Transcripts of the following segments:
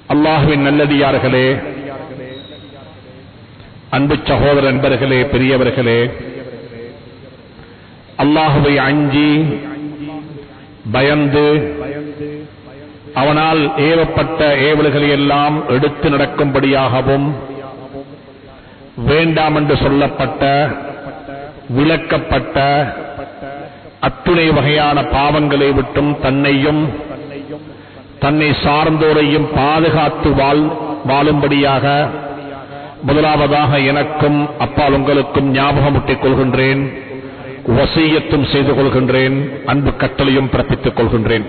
அல்லாஹுவின் நல்லடியார்களே அன்பு சகோதர நண்பர்களே பெரியவர்களே அல்லாஹுவை அஞ்சி பயந்து அவனால் ஏவப்பட்ட ஏவல்களை எல்லாம் எடுத்து நடக்கும்படியாகவும் வேண்டாம் என்று சொல்லப்பட்ட விளக்கப்பட்ட அத்துணை வகையான பாவங்களை விட்டும் தன்னையும் தன்னை சார்ந்தோரையும் பாதுகாத்து வாழ் வாழும்படியாக முதலாவதாக எனக்கும் அப்பால் உங்களுக்கும் ஞாபகமூட்டிக் கொள்கின்றேன் வசீயத்தும் செய்து கொள்கின்றேன் அன்பு கட்டளையும் பிறப்பித்துக் கொள்கின்றேன்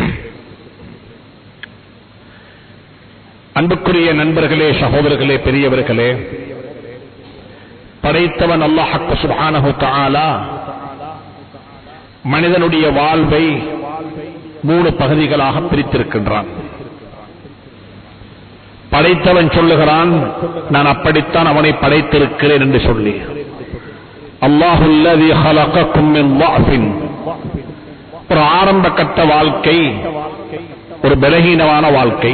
அன்புக்குரிய நண்பர்களே சகோதரர்களே பெரியவர்களே படைத்தவன் அல்லாஹக்கு சுபானஹு தஆலா மனிதனுடைய வாழ்வை மூணு பகுதிகளாக பிரித்திருக்கின்றான் படைத்தவன் சொல்லுகிறான் நான் அப்படித்தான் அவனை படைத்திருக்கிறேன் என்று சொல்லி அல்லாஹுல்லதி ஹலகக்கும் மின் ضعஃபின் ஒரு ஆரம்ப கட்ட வாழ்க்கை ஒரு பலகீனமான வாழ்க்கை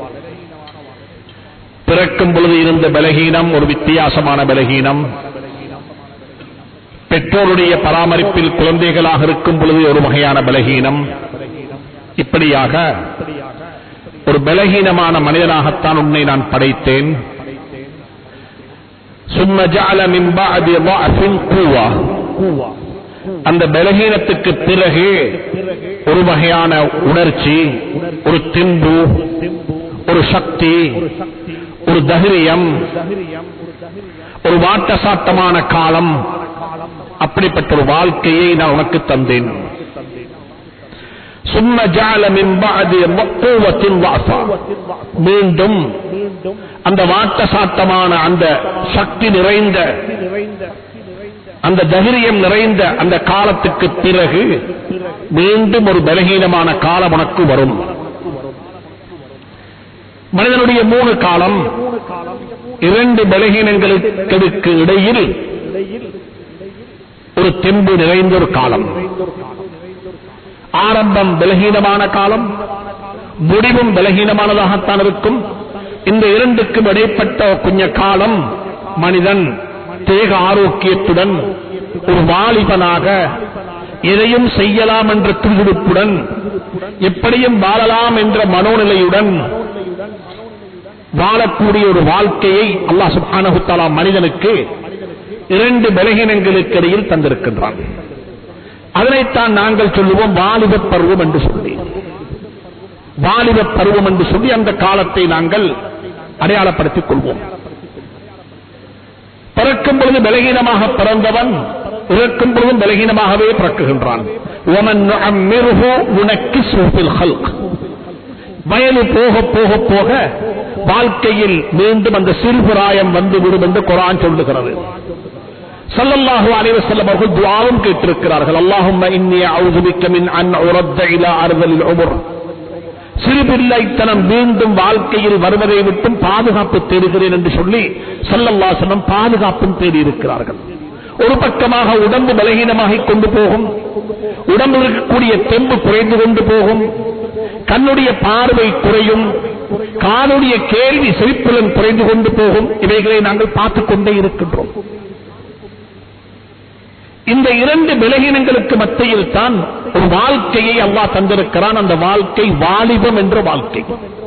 பிறக்கும் பொழுது இருந்த பலகீனம் ஒரு வித்தியாசமான பலகீனம் பெற்றோருடைய பராமரிப்பில் குழந்தைகளாக இருக்கும் பொழுது ஒரு வகையான பலகீனம் இப்படியாக ஒரு பலகீனமான மனிதனாகத்தான் உன்னை நான் படைத்தேன் சும்ம ஜஅல மின் பஅதி ضعفٍ قوة அந்த பலகீனத்துக்கு பிறகு ஒரு வகையான உணர்ச்சி ஒரு திம்பு ஒரு சக்தி ஒரு தைரியம் ஒரு வாட்டசாட்டமான காலம் அப்படிப்பட்ட ஒரு வாழ்க்கையை நான் உனக்கு தந்தேன் சும்ம ஜால மின்பாதி மக்குவத்தின் வாசா மீண்டும் அந்த வாட்டசாட்டமான அந்த சக்தி நிறைந்த அந்த தைரியம் நிறைந்த அந்த காலத்துக்கு பிறகு மீண்டும் ஒரு பலகீனமான காலம் உனக்கு வரும் மனிதனுடைய மூணு காலம் இரண்டு பலகீனங்களுக்கு இடையில் ஒரு தெம்பு நிறைந்த ஒரு காலம் ஆரம்பம் பலகீனமான காலம் முடிவும் பலகீனமானதாகத்தான் இருக்கும் இந்த இரண்டுக்கும் இடைப்பட்ட கொஞ்ச காலம் மனிதன் தேக ஆரோக்கியத்துடன் ஒரு வாலிபனாக எதையும் செய்யலாம் என்ற துடிதுடுப்புடன் எப்படியும் வாழலாம் என்ற மனோநிலையுடன் வாழக்கூடிய ஒரு வாழ்க்கையை அல்லாஹ் சுப்ஹானஹு தஆலா மனிதனுக்கு இரண்டு பலகீனங்களுக்கு இடையில் தந்திருக்கின்றான் அதனைத்தான் நாங்கள் சொல்லுவோம் வாலிப பருவம் என்று சொல்லி வாலிப பருவம் என்று சொல்லி அந்த காலத்தை நாங்கள் அடையாளப்படுத்திக் கொள்வோம் பிறக்கும் பொழுது பலகீனமாக பிறந்தவன் இறக்கும் பொழுதும் பலகீனமாகவே பிறக்குகின்றான் وَمَنْ نُعَمِّرْهُ نُنَكِّسْهُ فِي الْخَلْقِ வயது போக போக போக வாழ்க்கையில் மீண்டும் அந்த சிறுபிராயம் வந்து விடும் என்று குரான் சொல்லுகிறது சல்லல்லாஹு அலைஹி வஸல்லம் அவர்கள் துஆவும் கேட்டிருக்கிறார்கள் அல்லாஹும்ம இன்னி அஊது பிக்க மின் அன் உரத்த இலா அர்தலில் உமர் சிறுபிள்ளைத்தனம் மீண்டும் வாழ்க்கையில் வருவதை விட்டும் பாதுகாப்பு தேடுகிறேன் என்று சொல்லி சல்லல்லாசனம் பாதுகாப்பும் தேடி இருக்கிறார்கள் ஒரு பக்கமாக உடம்பு பலகீனமாக கொண்டு போகும் உடம்பில் இருக்கக்கூடிய தெம்பு குறைந்து கொண்டு போகும் கண்ணுடைய பார்வை குறையும் காதுடைய கேள்வி செழிப்புலன் குறைந்து கொண்டு போகும் இவைகளை நாங்கள் பார்த்துக் கொண்டே இருக்கின்றோம் இந்த இரண்டு விலகினங்களுக்கு மத்தியில் தான் ஒரு வாழ்க்கையை அல்லாஹ் தந்திருக்கிறான் அந்த வாழ்க்கை வாலிபம் என்ற வாழ்க்கை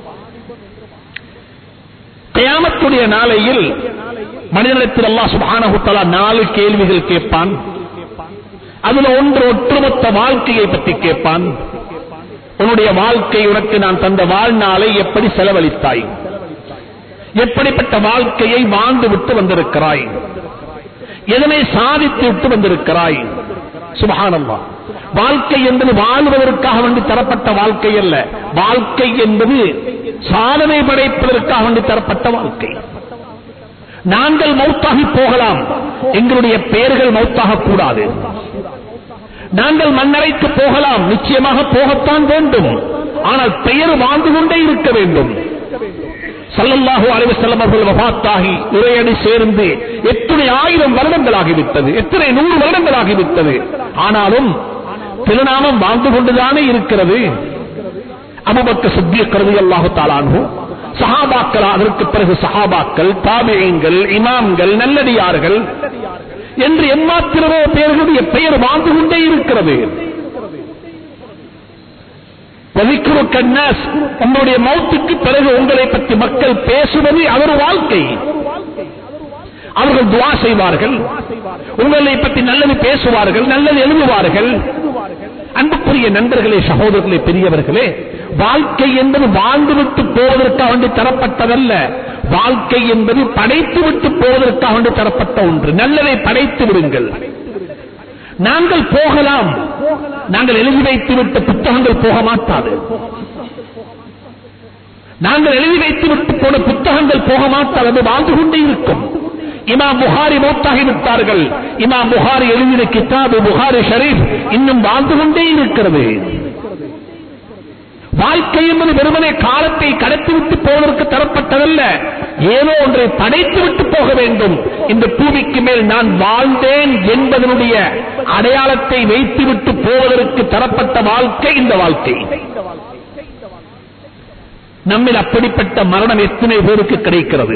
கயாமத்துடைய நாளையில் மனிதனிடத்தில் அல்லாஹ் சுப்ஹானஹு தஆலா நாலு கேள்விகள் கேட்பான் அதுல ஒன்று ஒட்டுமொத்த வாழ்க்கையை பற்றி கேட்பான் உன்னுடைய வாழ்க்கை உனக்கு நான் தந்த வாழ்நாளை எப்படி செலவழித்தாய் எப்படிப்பட்ட வாழ்க்கையை வாழ்ந்து விட்டு வந்திருக்கிறாய் எதனை சாதித்து விட்டு வந்திருக்கிறாய் சுபஹானல்லா வாழ்க்கை என்பது வாழ்வதற்காக வேண்டி தரப்பட்ட வாழ்க்கை அல்ல வாழ்க்கை என்பது சாதனை படைப்பதற்காக வேண்டி தரப்பட்ட வாழ்க்கை நாங்கள் மௌத்தாகி போகலாம் எங்களுடைய பெயர்கள் மௌத்தாக கூடாது நாங்கள் மண்ணறைக்கு போகலாம் நிச்சயமாக போகத்தான் வேண்டும் ஆனால் பெயர் வாழ்ந்து கொண்டே இருக்க வேண்டும் சல்லல்லாஹு அலைஹி வஸல்லம் அவர்கள் வஃபாத்தாகி இறையடி சேர்ந்து எத்தனை ஆயிரம் வருடங்களாகிவிட்டது எத்தனை நூறு வருடங்களாகிவிட்டது ஆனாலும் திருநாமம் வாழ்ந்து கொண்டுதானே இருக்கிறது அபுபக்க சித்திய கருதி அல்லாஹு தாலானு சஹாபாக்கள் அதற்கு பிறகு சஹாபாக்கள் தாபியங்கள் இமாம்கள் நல்லடியார்கள் என்று எம்மாத்திரமோ பேர்களுடைய பெயர் வாழ்ந்து கொண்டே இருக்கிறது வலிக்குரு கண்ணாஸ் உங்களுடைய மௌத்துக்கு பிறகு உங்களை பற்றி மக்கள் பேசுவது அவர் வாழ்க்கை அவர்கள் துவா செய்வார்கள் உங்களை பற்றி நல்லது பேசுவார்கள் நல்லது எழுதுவார்கள் அன்புக்குரிய நண்பர்களே சகோதரர்களே பெரியவர்களே வாழ்க்கை என்பது வாழ்ந்துவிட்டு போவதற்காக வேண்டி தரப்பட்டதல்ல வாழ்க்கை என்பது படைத்து விட்டு போவதற்காக வேண்டி தரப்பட்ட ஒன்று நல்லதை படைத்து விடுங்கள் நாங்கள் போகலாம் நாங்கள் எழுதி வைத்து விட்ட புத்தகங்கள் போக மாட்டாது நாங்கள் எழுதி வைத்து விட்டு போன புத்தகங்கள் போக மாட்டாது அது வாழ்ந்து கொண்டே இருக்கும் இமாம் புகாரி மௌத்தாகி விட்டார்கள் இமாம் புகாரி எழுதின கிதாபு புகாரி ஷரீப் இன்னும் வாழ்ந்து கொண்டே இருக்கிறது வாழ்க்கை என்பது வெறுமனே காலத்தை கடத்திவிட்டு போவதற்கு தரப்பட்டதல்ல ஏதோ ஒன்றை படைத்து விட்டு போக வேண்டும் இந்த பூமிக்கு மேல் நான் வாழ்ந்தேன் என்பதனுடைய அடையாளத்தை வைத்துவிட்டு போவதற்கு தரப்பட்ட வாழ்க்கை இந்த வாழ்க்கை நம்மில் அப்படிப்பட்ட மரணம் எத்தனை பேருக்கு கிடைக்கிறது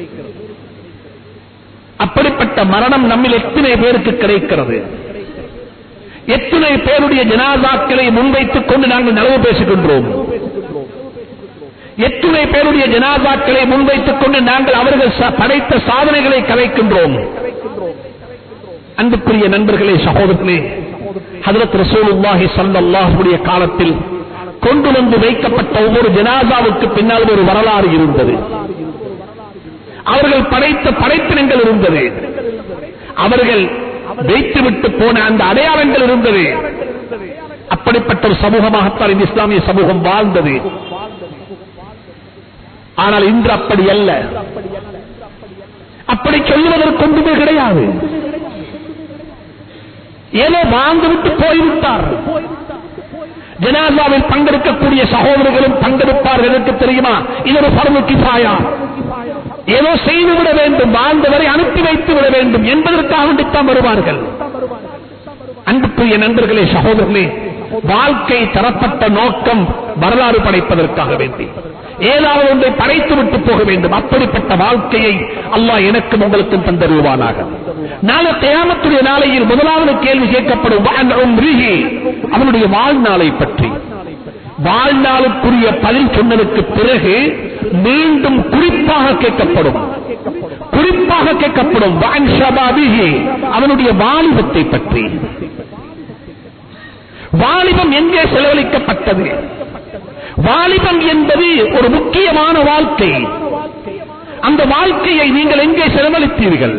அப்படிப்பட்ட மரணம் நம்மில் எத்தனை பேருக்கு கிடைக்கிறது எத்தனை பேருடைய ஜனாதாக்களை முன்வைத்துக் கொண்டு நாங்கள் நலவு பேசுகின்றோம் எத்தனை பேருடைய ஜனாதாக்களை முன்வைத்துக் கொண்டு நாங்கள் அவர்கள் ச- படைத்த சாதனைகளை கலைக்கின்றோம் அன்புக்குரிய நண்பர்களே சகோதரர்களே ஹதரத் ரசூலுல்லாஹி ஸல்லல்லாஹுடைய காலத்தில் கொண்டு வந்து வைக்கப்பட்ட ஒவ்வொரு ஜனாதாவுக்கு பின்னால் ஒரு வரலாறு இருந்தது அவர்கள் படைத்த படைப்பினங்கள் இருந்தது அவர்கள் வைத்துவிட்டு போன அந்த அடையாளங்கள் இருந்தது அப்படிப்பட்ட ஒரு சமூகமாகத்தான் இந்த இஸ்லாமிய சமூகம் வாழ்ந்தது ஆனால் இன்று அப்படி அல்ல அப்படி சொல்லுவதற்கு ஒன்றுமே கிடையாது ஏதோ வாழ்ந்துவிட்டு போய்விட்டார் ஜனாசாவில் பங்கெடுக்கக்கூடிய சகோதரர்களும் பங்கெடுப்பார்கள் எனக்கு தெரியுமா இது ஒரு பரம கிஃபாயா ஏதோ செய்துவிட வேண்டும் வாழ்ந்தவரை அனுப்பி வைத்து விட வேண்டும் என்பதற்காக வேண்டித்தான் வருவார்கள் அன்புக்குரிய நண்பர்களே சகோதரர்களே வாழ்க்கை தரப்பட்ட நோக்கம் வரலாறு படைப்பதற்காக வேண்டி ஏதாவது ஒன்றை படைத்து விட்டு போக வேண்டும் அப்படிப்பட்ட வாழ்க்கையை அல்லாஹ் எனக்கும் உங்களுக்கும் தந்தருவானாக நாளை கயாமத்துடைய நாளையில் முதலாவது கேள்வி கேட்கப்படும் "வஅன் உம்ரிஹி", அவனுடைய வாழ்நாளை பற்றி வாழ்நாளுக்குரிய பதில் சொன்னதற்கு பிறகு மீண்டும் குறிப்பாக கேட்கப்படும் குறிப்பாக கேட்கப்படும் "வஅன் ஷபாபிஹி", அவனுடைய வாலிபத்தை பற்றி வாலிபம் எங்கே செலவழிக்கப்பட்டது வாலிபம் என்பது ஒரு முக்கியமான வாழ்க்கை அந்த வாழ்க்கையை நீங்கள் எங்கே செலவழித்தீர்கள்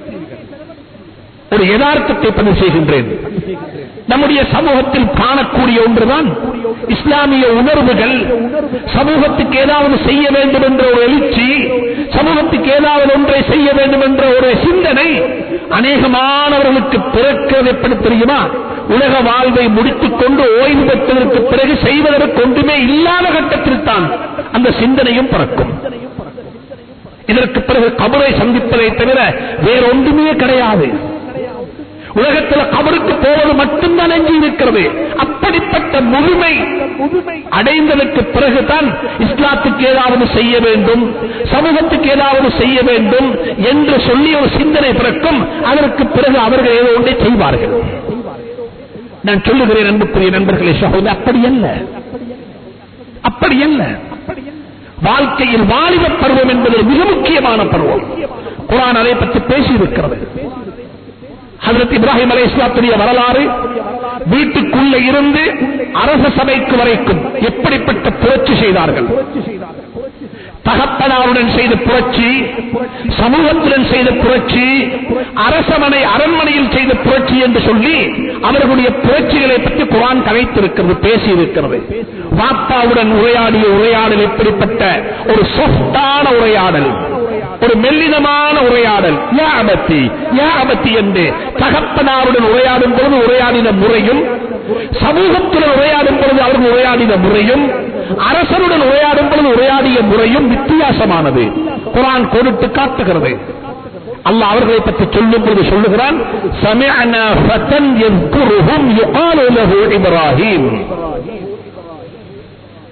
ஒரு யதார்த்தத்தை பதிவு செய்கின்றேன் நம்முடைய சமூகத்தில் காணக்கூடிய ஒன்றுதான் இஸ்லாமிய உணர்வுகள் சமூகத்துக்கு ஏதாவது செய்ய வேண்டும் என்ற ஒரு எழுச்சி சமூகத்துக்கு ஏதாவது ஒன்றை செய்ய வேண்டும் என்ற ஒரு சிந்தனை அநேகமானவர்களுக்கு பிறக்கிறது எப்படி தெரியுமா உலக வாழ்வை முடித்துக் கொண்டு ஓய்வு பெற்றதற்கு பிறகு செய்வதற்கு ஒன்றுமே இல்லாத கட்டத்தில் தான் அந்த சிந்தனையும் பிறக்கும் இதற்கு பிறகு கபரை சந்திப்பதை தவிர வேற ஒன்றுமே கிடையாது உலகத்தில் கபருக்கு போவது மட்டும்தான் எஞ்சி இருக்கிறது அப்படிப்பட்ட முழுமை அடைந்ததற்கு பிறகுதான் இஸ்லாத்துக்கு ஏதாவது செய்ய வேண்டும் சமூகத்துக்கு ஏதாவது செய்ய வேண்டும் என்று சொல்லி ஒரு சிந்தனை பிறக்கும் அதற்கு பிறகு அவர்கள் ஏதோ ஒன்றை செய்வார்கள் நான் சொல்லுகிறேன் அன்புக்குரிய நண்பர்களே சகோதரி அப்படி அல்ல அப்படி அல்ல வாழ்க்கையில் வாலிப பருவம் என்பது மிக முக்கியமான பருவம் குரான் அதை பற்றி பேசியிருக்கிறது ஹசரத் இப்ராஹிம் அலை இஸ்லாத்துடைய வரலாறு வீட்டுக்குள்ள இருந்து அரச சபைக்கு வரைக்கும் எப்படிப்பட்ட புரட்சி செய்தார்கள் தகப்பனாருடன் செய்த புரட்சி சமூகத்துடன் செய்த புரட்சி அரசமனை அரண்மனையில் செய்த புரட்சி என்று சொல்லி அவர்களுடைய புரட்சிகளை பற்றி குரான் கதைத்திருக்கிறது பேசியிருக்கிறது வாப்பாவுடன் உரையாடிய உரையாடல் எப்படிப்பட்ட ஒரு சொஃப்டான உரையாடல் ஒரு மெல்லினமான உரையாடல் யா அபத்தி யா அபத்தி என்று தகப்பனாருடன் உரையாடும் பொழுது உரையாடின முறையும் சமூகத்துடன் உரையாடும் பொழுது அவர்கள் உரையாடின முறையும் அரசருடன் உரையாடும் பொழுது உரையாடிய முறையும் வித்தியாசமானது குரான் கொடுத்து காட்டுகிறது அல்லாஹ் அவர்களை பற்றி சொல்லும் பொழுது சொல்லுகிறான் சமிஅனா ஃபதன் யذ்குருஹும் யுகாலு லஹு இப்ராஹிம்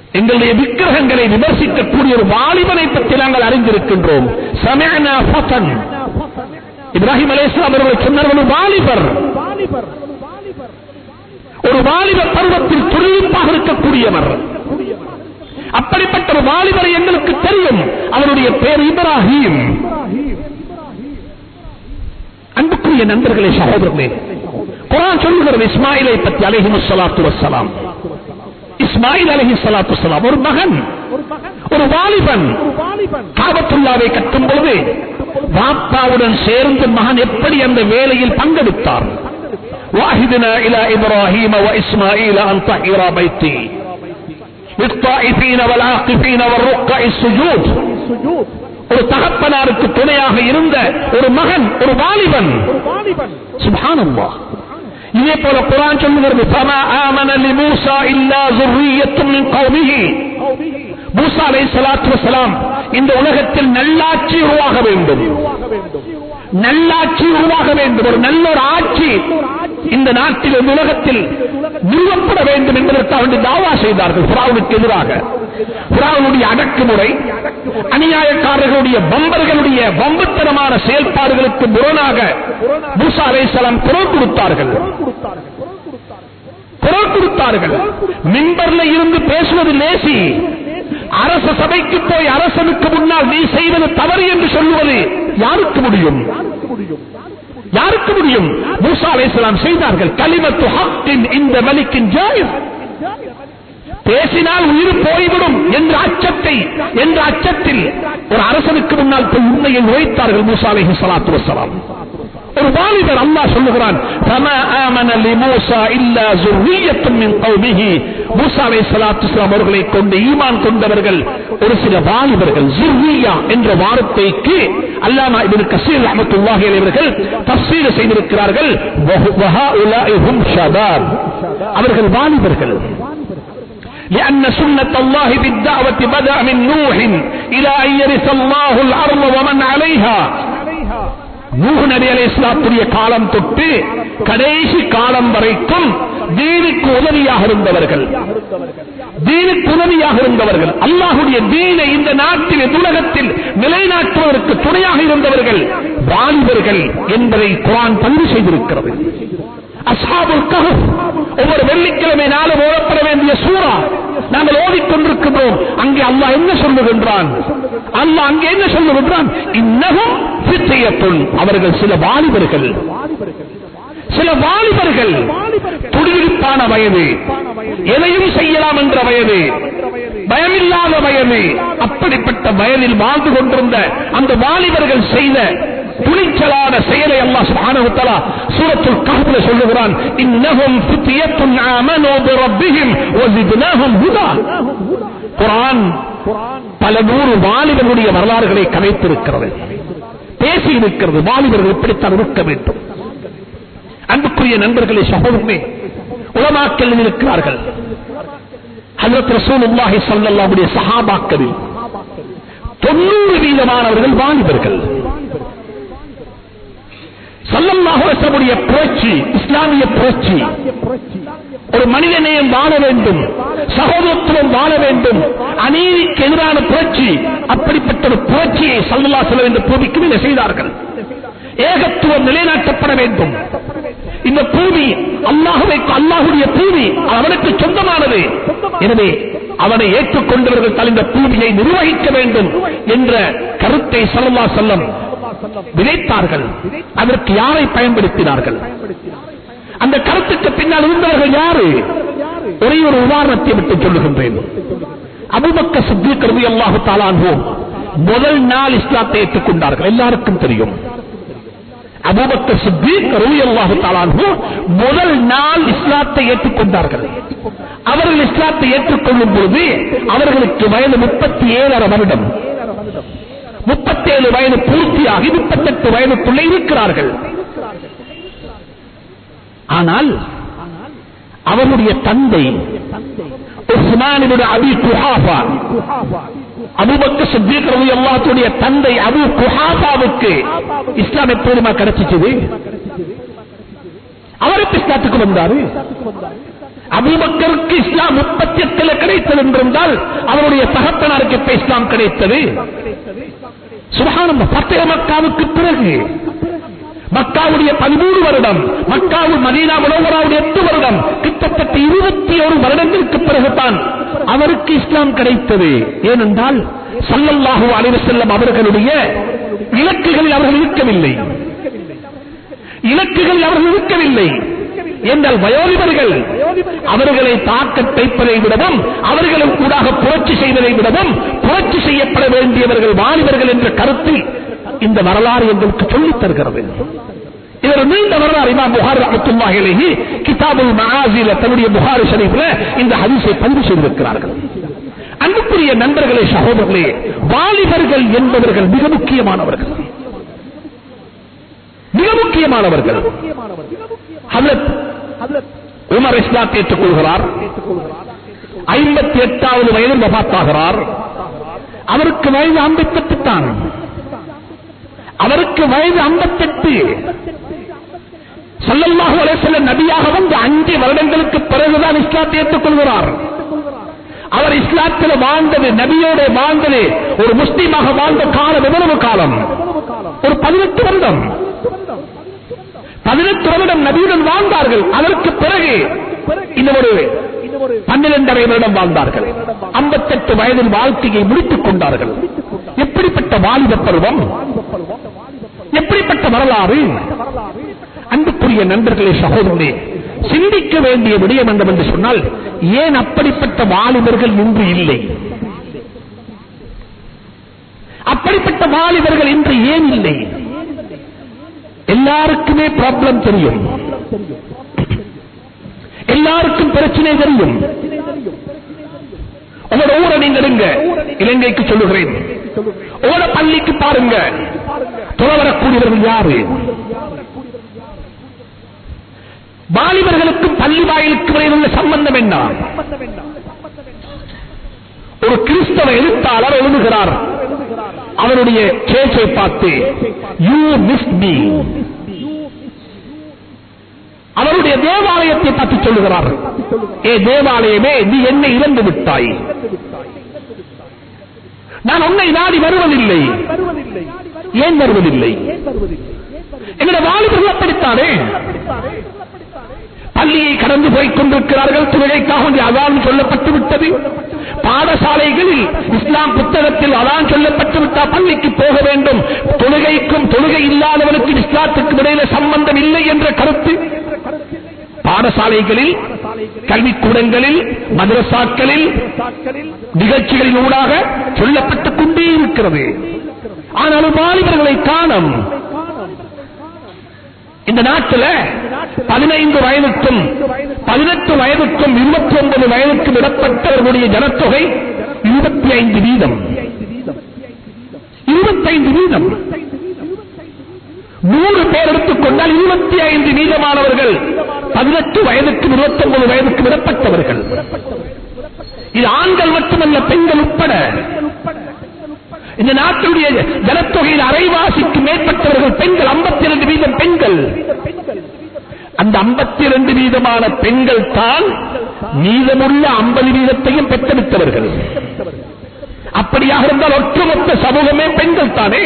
எங்களுடைய விக்கிரகங்களை விமர்சிக்கக்கூடிய ஒரு வாலிபனை பற்றி நாங்கள் அறிந்திருக்கின்றோம் சமயனா ஃபதன் இப்ராஹிம் அலைஹிஸ்ஸலாம் அவர்கள் சொன்னார்கள் ஒரு வாலிபர் ஒரு வாலிப பருவத்தில் துணிப்பாக இருக்கக்கூடியவர் அப்படிப்பட்ட ஒரு வாலிபரை எங்களுக்கு தெரியும் அவருடைய பேர் இப்ராஹிம் அன்புக்குரிய நண்பர்களே சகோதரர்களே குரான் சொல்லுகிறது இஸ்மாயிலை பற்றி அலைஹி சலாத்து வசலாம் இஸ்மாயில் அலஹி சலாத்து வசலாம் ஒரு மகன் ஒரு வாலிபன் காபத்துல்லாவை கட்டும் பொழுது வாப்பாவுடன் சேர்ந்து மகன் எப்படி அந்த வேலையில் பங்கெடுத்தார் واهدنا الى ابراهيم واسماعيل ان طهر بيتي للطائفين والعاقفين والركع السجود ஒரு தகப்பனாருக்கு துணையாக இருந்த ஒரு மகன் ஒரு வாலிபன் சுப்ஹானல்லாஹ் இதே போல குரான் சொல்லுகிறது ஃபமா ஆமன லிமூசா இல்லா ذُرِّيَّةٌ மின் கௌமிஹி மூசா அலைஹிஸ்ஸலாத்து வஸலாம் இந்த உலகத்தில் நல்லாட்சி உருவாக வேண்டும் நல்லாட்சி உருவாக வேண்டும் ஒரு நல்ல ஒரு ஆட்சி இந்த நாட்டில் இந்த உலகத்தில் நிறுவப்பட வேண்டும் என்பதற்காக வேண்டி தாவா செய்தார்கள் புறாவுக்கு எதிராக புறாவுடைய அடக்குமுறை அநியாயக்காரர்களுடைய பம்பர்களுடைய வம்புத்தனமான செயல்பாடுகளுக்கு முரணாக மூசா அலைஹிஸ்ஸலாம் குரல் கொடுத்தார்கள் குரல் கொடுத்தார்கள் மின்பர்ல இருந்து பேசுவது லேசி அரச சபைக்கு போய் அரசனுக்கு முன்னால் நீ செய்வது தவறு என்று சொல்லுவது யாருக்கு முடியும் யாருக்கு முடியும் மூசா அலைஹிஸ்ஸலாம் செய்தார்கள் கலிமத்து ஹக்கின் இந்த மலிக்கின் ஜாயிஸ் பேசினால் உயிர் போய்விடும் என்ற அச்சத்தை என்ற அச்சத்தில் ஒரு அரசனுக்கு முன்னால் போய் உண்மையை உழைத்தார்கள் மூசா அலைஹி ஸலாத்து வஸலாம் ஒரு வாலிபர் அல்லாஹ் சொல்லுகிறான் فما آمن لموسى إلا ذرية من قومه மூசா அலைஹிஸ்ஸலாத்து வஸலாம் அவர்களை கொண்டு ஈமான் கொண்டவர்கள் ஒரு சில வாலிபர்கள் ஜுர்ரியா என்ற வார்த்தைக்கு அல்லாமா இப்னு கஸீர் ரஹ்மத்துல்லாஹி அலைஹி அவர்கள் தஃசீர் செய்திருக்கிறார்கள் வஹாஉலாஇ ஹும் ஷபாப் அவர்கள் வாலிபர்கள் لأن سنة الله بالدعوة بدأ من نوح إلى أن يرث الله الأرض ومن عليها நூஹ் நபி அலைஹிஸ்ஸலாத்துடைய காலம் தொட்டு கடைசி காலம் வரைக்கும் தீனுக்கு உதவியாக இருந்தவர்கள் தீனுக்கு உதவியாக இருந்தவர்கள் அல்லாஹுடைய தீனை இந்த நாட்டில் இந்த உலகத்தில் நிலைநாட்டுவதற்கு துணையாக இருந்தவர்கள் வாலிபர்கள் என்பதை குரான் பதிவு செய்திருக்கிறது அஸ்ஹாபுல் கஹஃப் ஒவ்வொரு வெள்ளிக்கிழமை நாளும் ஓடப்பட வேண்டிய சூரா நாங்கள் ஓடிக்கொண்டிருக்கிறோம் அங்கே அல்லாஹ் என்ன சொல்லுகின்றான் அல்லாஹ் அங்கே என்ன சொல்லுகின்றான் இன்னமும் சித்தையத்துள் அவர்கள் சில வாலிபர்கள் சில வாலிபர்கள் துடிதுடிப்பான வயது எதையும் செய்யலாம் என்ற வயது பயமில்லாத வயது அப்படிப்பட்ட வயதில் வாழ்ந்து கொண்டிருந்த அந்த வாலிபர்கள் செய்த துணிச்சலான செயலை அல்லாஹ் சுப்ஹானஹு வ தஆலா சூரத்துல் கஹ்ஃப்ல சொல்லுகிறான் இன்னஹும் ஃபித்யத்துன் ஆமனூ பிரப்பிஹிம் வ ஜித்னாஹும் ஹுதா குர்ஆன் பல நூறு வாலிபர்களுடைய வரலாறுகளை கதைத்திருக்கிறது பேசி இருக்கிறது வாலிபர்கள் இப்படித்தான் இருக்க வேண்டும் அன்புக்குரிய நண்பர்களே சகோதரமே உலமாக்கள் இருக்கிறார்கள் ஹஜரத் ரசூலுல்லாஹி ஸல்லல்லாஹு அலைஹி சஹாபாக்களில் தொண்ணூறு வீதமானவர்கள் வாலிபர்கள் சல்லல்லாஹு அலைஹி வஸல்லுடைய புரட்சி இஸ்லாமிய புரட்சி ஒரு மனிதநேயம் வாழ வேண்டும் சகோதரத்துவம் வாழ வேண்டும் அநீதிக்கு எதிரான புரட்சி அப்படிப்பட்ட ஒரு புரட்சியை சல்லல்லா செல்ல இந்த பூமிக்கு மேலே செய்தார்கள் ஏகத்துவம் நிலைநாட்டப்பட வேண்டும் இந்த பூமி அல்லாஹுவை அல்லாஹுடைய பூமி அவனுக்கு சொந்தமானது எனவே அவனை ஏற்றுக்கொண்டவர்கள் தலை இந்த பூமியை நிர்வகிக்க வேண்டும் என்ற கருத்தை சல்லல்லா செல்லம் விதைத்தார்கள் அதற்கு யாரை பயன்படுத்தினார்கள் அந்த கருத்துக்கு பின்னால் இருந்தவர்கள் யாரு ஒரே ஒரு உதாரணத்தை விட்டு சொல்லுகின்றேன் அபுபக்க சித்திக் ரவி அல்லாஹு தாலான்வோம் முதல் நாள் இஸ்லாத்தை ஏற்றுக்கொண்டார்கள் எல்லாருக்கும் தெரியும் அபுபக்க சித்திக் ரவி அல்லாஹு தாலான்ஹு முதல் நாள் இஸ்லாத்தை ஏற்றுக்கொண்டார்கள் அவர்கள் இஸ்லாத்தை ஏற்றுக்கொள்ளும் பொழுது அவர்களுக்கு வயது முப்பத்தி ஏழரை வருடம் முப்பத்தேழு வயது பூர்த்தியாகி முப்பத்தெட்டு வயதுக்குள்ளே இருக்கிறார்கள் ஆனால் அவருடைய தந்தை உஸ்மானினுடைய அபி குஹாஃபா அபுபக்க சித்திக் ரலியல்லாஹுடைய தந்தை அபு குஹாஃபாவுக்கு இஸ்லாம் எப்போதுமா கிடைச்சிச்சது அவருக்கு இஸ்லாத்துக்கு வந்தாரு அபூபக்கருக்கு இஸ்லாம் முப்பத்தி எட்டுல கிடைத்தது என்றிருந்தால் அவருடைய தகப்பனாருக்கு எப்ப இஸ்லாம் கிடைத்தது சுபஹானல்லாஹ் ஃபத்தே மக்காவுக்கு பிறகு மக்காவுடைய பதிமூணு வருடம் மக்காவுல் மதீனா முனவராவுடைய எட்டு வருடம் கிட்டத்தட்ட இருபத்தி ஒரு வருடங்களுக்கு பிறகுதான் அவருக்கு இஸ்லாம் கிடைத்தது ஏனென்றால் சல்லல்லாஹு அலைஹி வஸல்லம் அவர்களுடைய இலக்குகளில் அவர்கள் இருக்கவில்லை இலக்குகளில் அவர்கள் இருக்கவில்லை என்றால் வயோதிபர்கள் அவர்களை தாக்க தைப்பதை விடவும் அவர்களும் கூடாக புரட்சி செய்வதை விடவும் புரட்சி செய்யப்பட வேண்டியவர்கள் வாலிபர்கள் என்ற கருத்தில் இந்த வரலாறு எங்களுக்கு சொல்லித் தருகிறது இது ஒரு நீண்ட வரலாறு இமாம் புகார் ரஹ்மத்துல்லாஹி அலைஹி கிதாபுல் மஆசில தன்னுடைய புகாரி ஷரீஃப்ல இந்த ஹதீஸை பதிவு செய்திருக்கிறார்கள் அன்புக்குரிய நண்பர்களே சகோதரர்களே வாலிபர்கள் என்பவர்கள் மிக முக்கியமானவர்கள் மிக முக்கியமானவர்கள் ஹஜ்ரத் உமர் இஸ்லாத்தை ஏற்றுக்கொள்கிறார் ஐம்பத்தி எட்டாவது வயதில் வபாத்தாகிறார் அவருக்கு வயது ஐம்பத்தெட்டு தான் அவருக்கு வயது ஐம்பத்தெட்டு சல்லல்லாஹு அலைஹி வஸல்லம் நபியாக வந்து அஞ்சு வருடங்களுக்கு பிறகுதான் இஸ்லாத்தை ஏற்றுக்கொள்கிறார் அவர் இஸ்லாத்தில் வாழ்ந்தது நபியோட வாழ்ந்தது ஒரு முஸ்லீமாக வாழ்ந்த காலம் எவ்வளவு காலம் ஒரு பதினெட்டு வருடம் பதினெட்டு வருடம் நபியுடன் வாழ்ந்தார்கள் அதற்கு பிறகு இந்த ஒரு பன்னிரண்டரை வருடம் வாழ்ந்தார்கள் ஐம்பத்தெட்டு வயதில் வாழ்க்கையை முடித்துக் கொண்டார்கள் எப்படிப்பட்ட வாலிப பருவம் எப்படிப்பட்ட வரலாறு அன்புக்குரிய நண்பர்களே சகோதரர்களே சிந்திக்க வேண்டிய விடயம் என்னவென்று என்று சொன்னால் ஏன் அப்படிப்பட்ட வாலிபர்கள் இன்று இல்லை அப்படிப்பட்ட வாலிபர்கள் இன்று ஏன் இல்லை எல்லாருக்குமே ப்ராப்ளம் தெரியும் எல்லாருக்கும் பிரச்சனை தெரியும் உங்களோட ஊரை நீங்க எடுங்க இலங்கைக்கு சொல்லுகிறேன் உங்களோட பள்ளிக்கு பாருங்க தொலை வரக்கூடியவர்கள் யாரு வாலிபர்களுக்கும் பள்ளி வாயிலுக்கும் இடையில் உள்ள சம்பந்தம் என்ன ஒரு கிறிஸ்தவ எழுத்தாளர் எழுதுகிறார் அவருடைய கேஸை பார்த்து யூ மிஸ் மீ அவருடைய தேவாலயத்தை பற்றி சொல்லுகிறார் ஏ தேவாலயமே நீ என்னை இழந்து விட்டாய் நான் உன்னை நாடி வருவதில்லை ஏன் வருவதில்லை எங்களுடைய வாலிபர்கள் அப்படித்தானே பள்ளியை கடந்து போய் கொண்டிருக்கிறார்கள் தொழுகைக்காக வேண்டிய அதான் சொல்லப்பட்டு விட்டது பாடசாலைகளில் இஸ்லாம் புத்தகத்தில் அதான் சொல்லப்பட்டு விட்டால் பள்ளிக்கு போக வேண்டும் தொழுகைக்கும் தொழுகை இல்லாதவனுக்கு இஸ்லாத்துக்கு இடையில சம்பந்தம் இல்லை என்ற கருத்து பாடசாலைகளில் கல்விக்கூடங்களில் மதரசாக்களில் நிகழ்ச்சிகளின் ஊடாக சொல்லப்பட்டுக் கொண்டே இருக்கிறது ஆனாலும் வாலிபர்களை காணும் இந்த நாட்டில் பதினைந்து வயதுக்கும் பதினெட்டு வயதுக்கும் இருபத்தி ஒன்பது வயதுக்கும் இடப்பட்டவர்களுடைய ஜனத்தொகை இருபத்தி ஐந்து வீதம் இருபத்தைந்து வீதம் நூறு பேர் எடுத்துக்கொண்டால் இருபத்தி ஐந்து வீதமானவர்கள் பதினெட்டு வயதுக்கும் இருபத்தி ஒன்பது வயதுக்கும் இடப்பட்டவர்கள் இது ஆண்கள் மட்டுமல்ல பெண்கள் உட்பட இந்த நாட்டுடைய ஜனத்தொகையில் அரைவாசிக்கு மேற்பட்டவர்கள் பெண்கள் 52 வீதம் பெண்கள் அந்த 52 வீதமான பெண்கள் தான் மீதமுள்ள 50 வீதத்தையும் பெற்றெடுத்தவர்கள் அப்படியாக இருந்தால் ஒட்டுமொத்த சமூகமே பெண்கள் தானே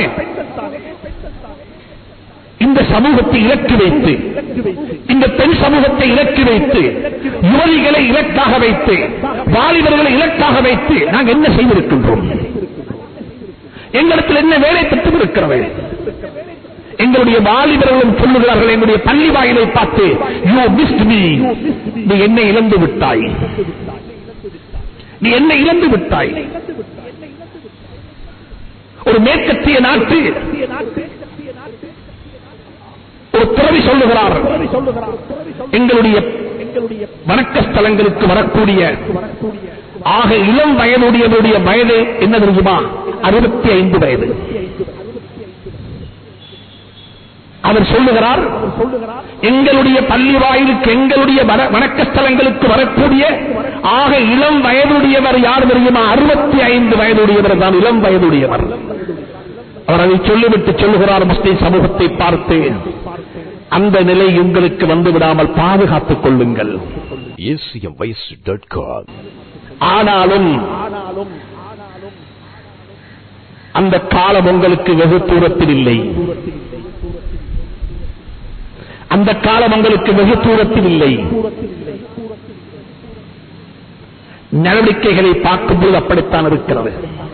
இந்த சமூகத்தை இலக்கு வைத்து இந்த பெண் சமூகத்தை இலக்கு வைத்து யுவதிகளை இலக்காக வைத்து வாலிபர்களை இலக்காக வைத்து நாங்கள் என்ன செய்திருக்கின்றோம் எங்களிடத்தில் என்ன வேலை பெற்று இருக்கிறது எங்களுடைய வாலிபர்களும் சொல்லுகிறார்கள் என்னுடைய பள்ளி வாயிலை பார்த்து யூ மிஸ்ட் மீ நீ என்னை இழந்து விட்டாய் நீ என்னை இழந்து விட்டாய் ஒரு மேற்கத்திய நாட்டு ஒரு துறவி சொல்லுகிறார் எங்களுடைய வணக்க ஸ்தலங்களுக்கு வரக்கூடிய ஆக இளம் வயதுடையவருடைய வயது என்ன தெரியுமா அறுபத்தி ஐந்து வயது அவர் சொல்லுகிறார் எங்களுடைய பள்ளி வாயிலுக்கு எங்களுடைய வர- வணக்க ஸ்தலங்களுக்கு வரக்கூடிய ஆக இளம் வயதுடையவர் யார் தெரியுமா அறுபத்தி ஐந்து வயதுடையவர் தான் இளம் வயதுடையவர் அவர் அதை சொல்லிவிட்டு சொல்லுகிறார் முஸ்லிம் சமூகத்தை பார்த்து அந்த நிலை உங்களுக்கு வந்து விடாமல் பாதுகாத்துக் கொள்ளுங்கள் acmvoice.com. ஆனாலும் அந்த காலம் உங்களுக்கு வெகு தூரத்தில் இல்லை அந்த காலம் உங்களுக்கு வெகு தூரத்தில் இல்லை நடவடிக்கைகளை பார்க்கும்போது அப்படித்தான் இருக்கிறது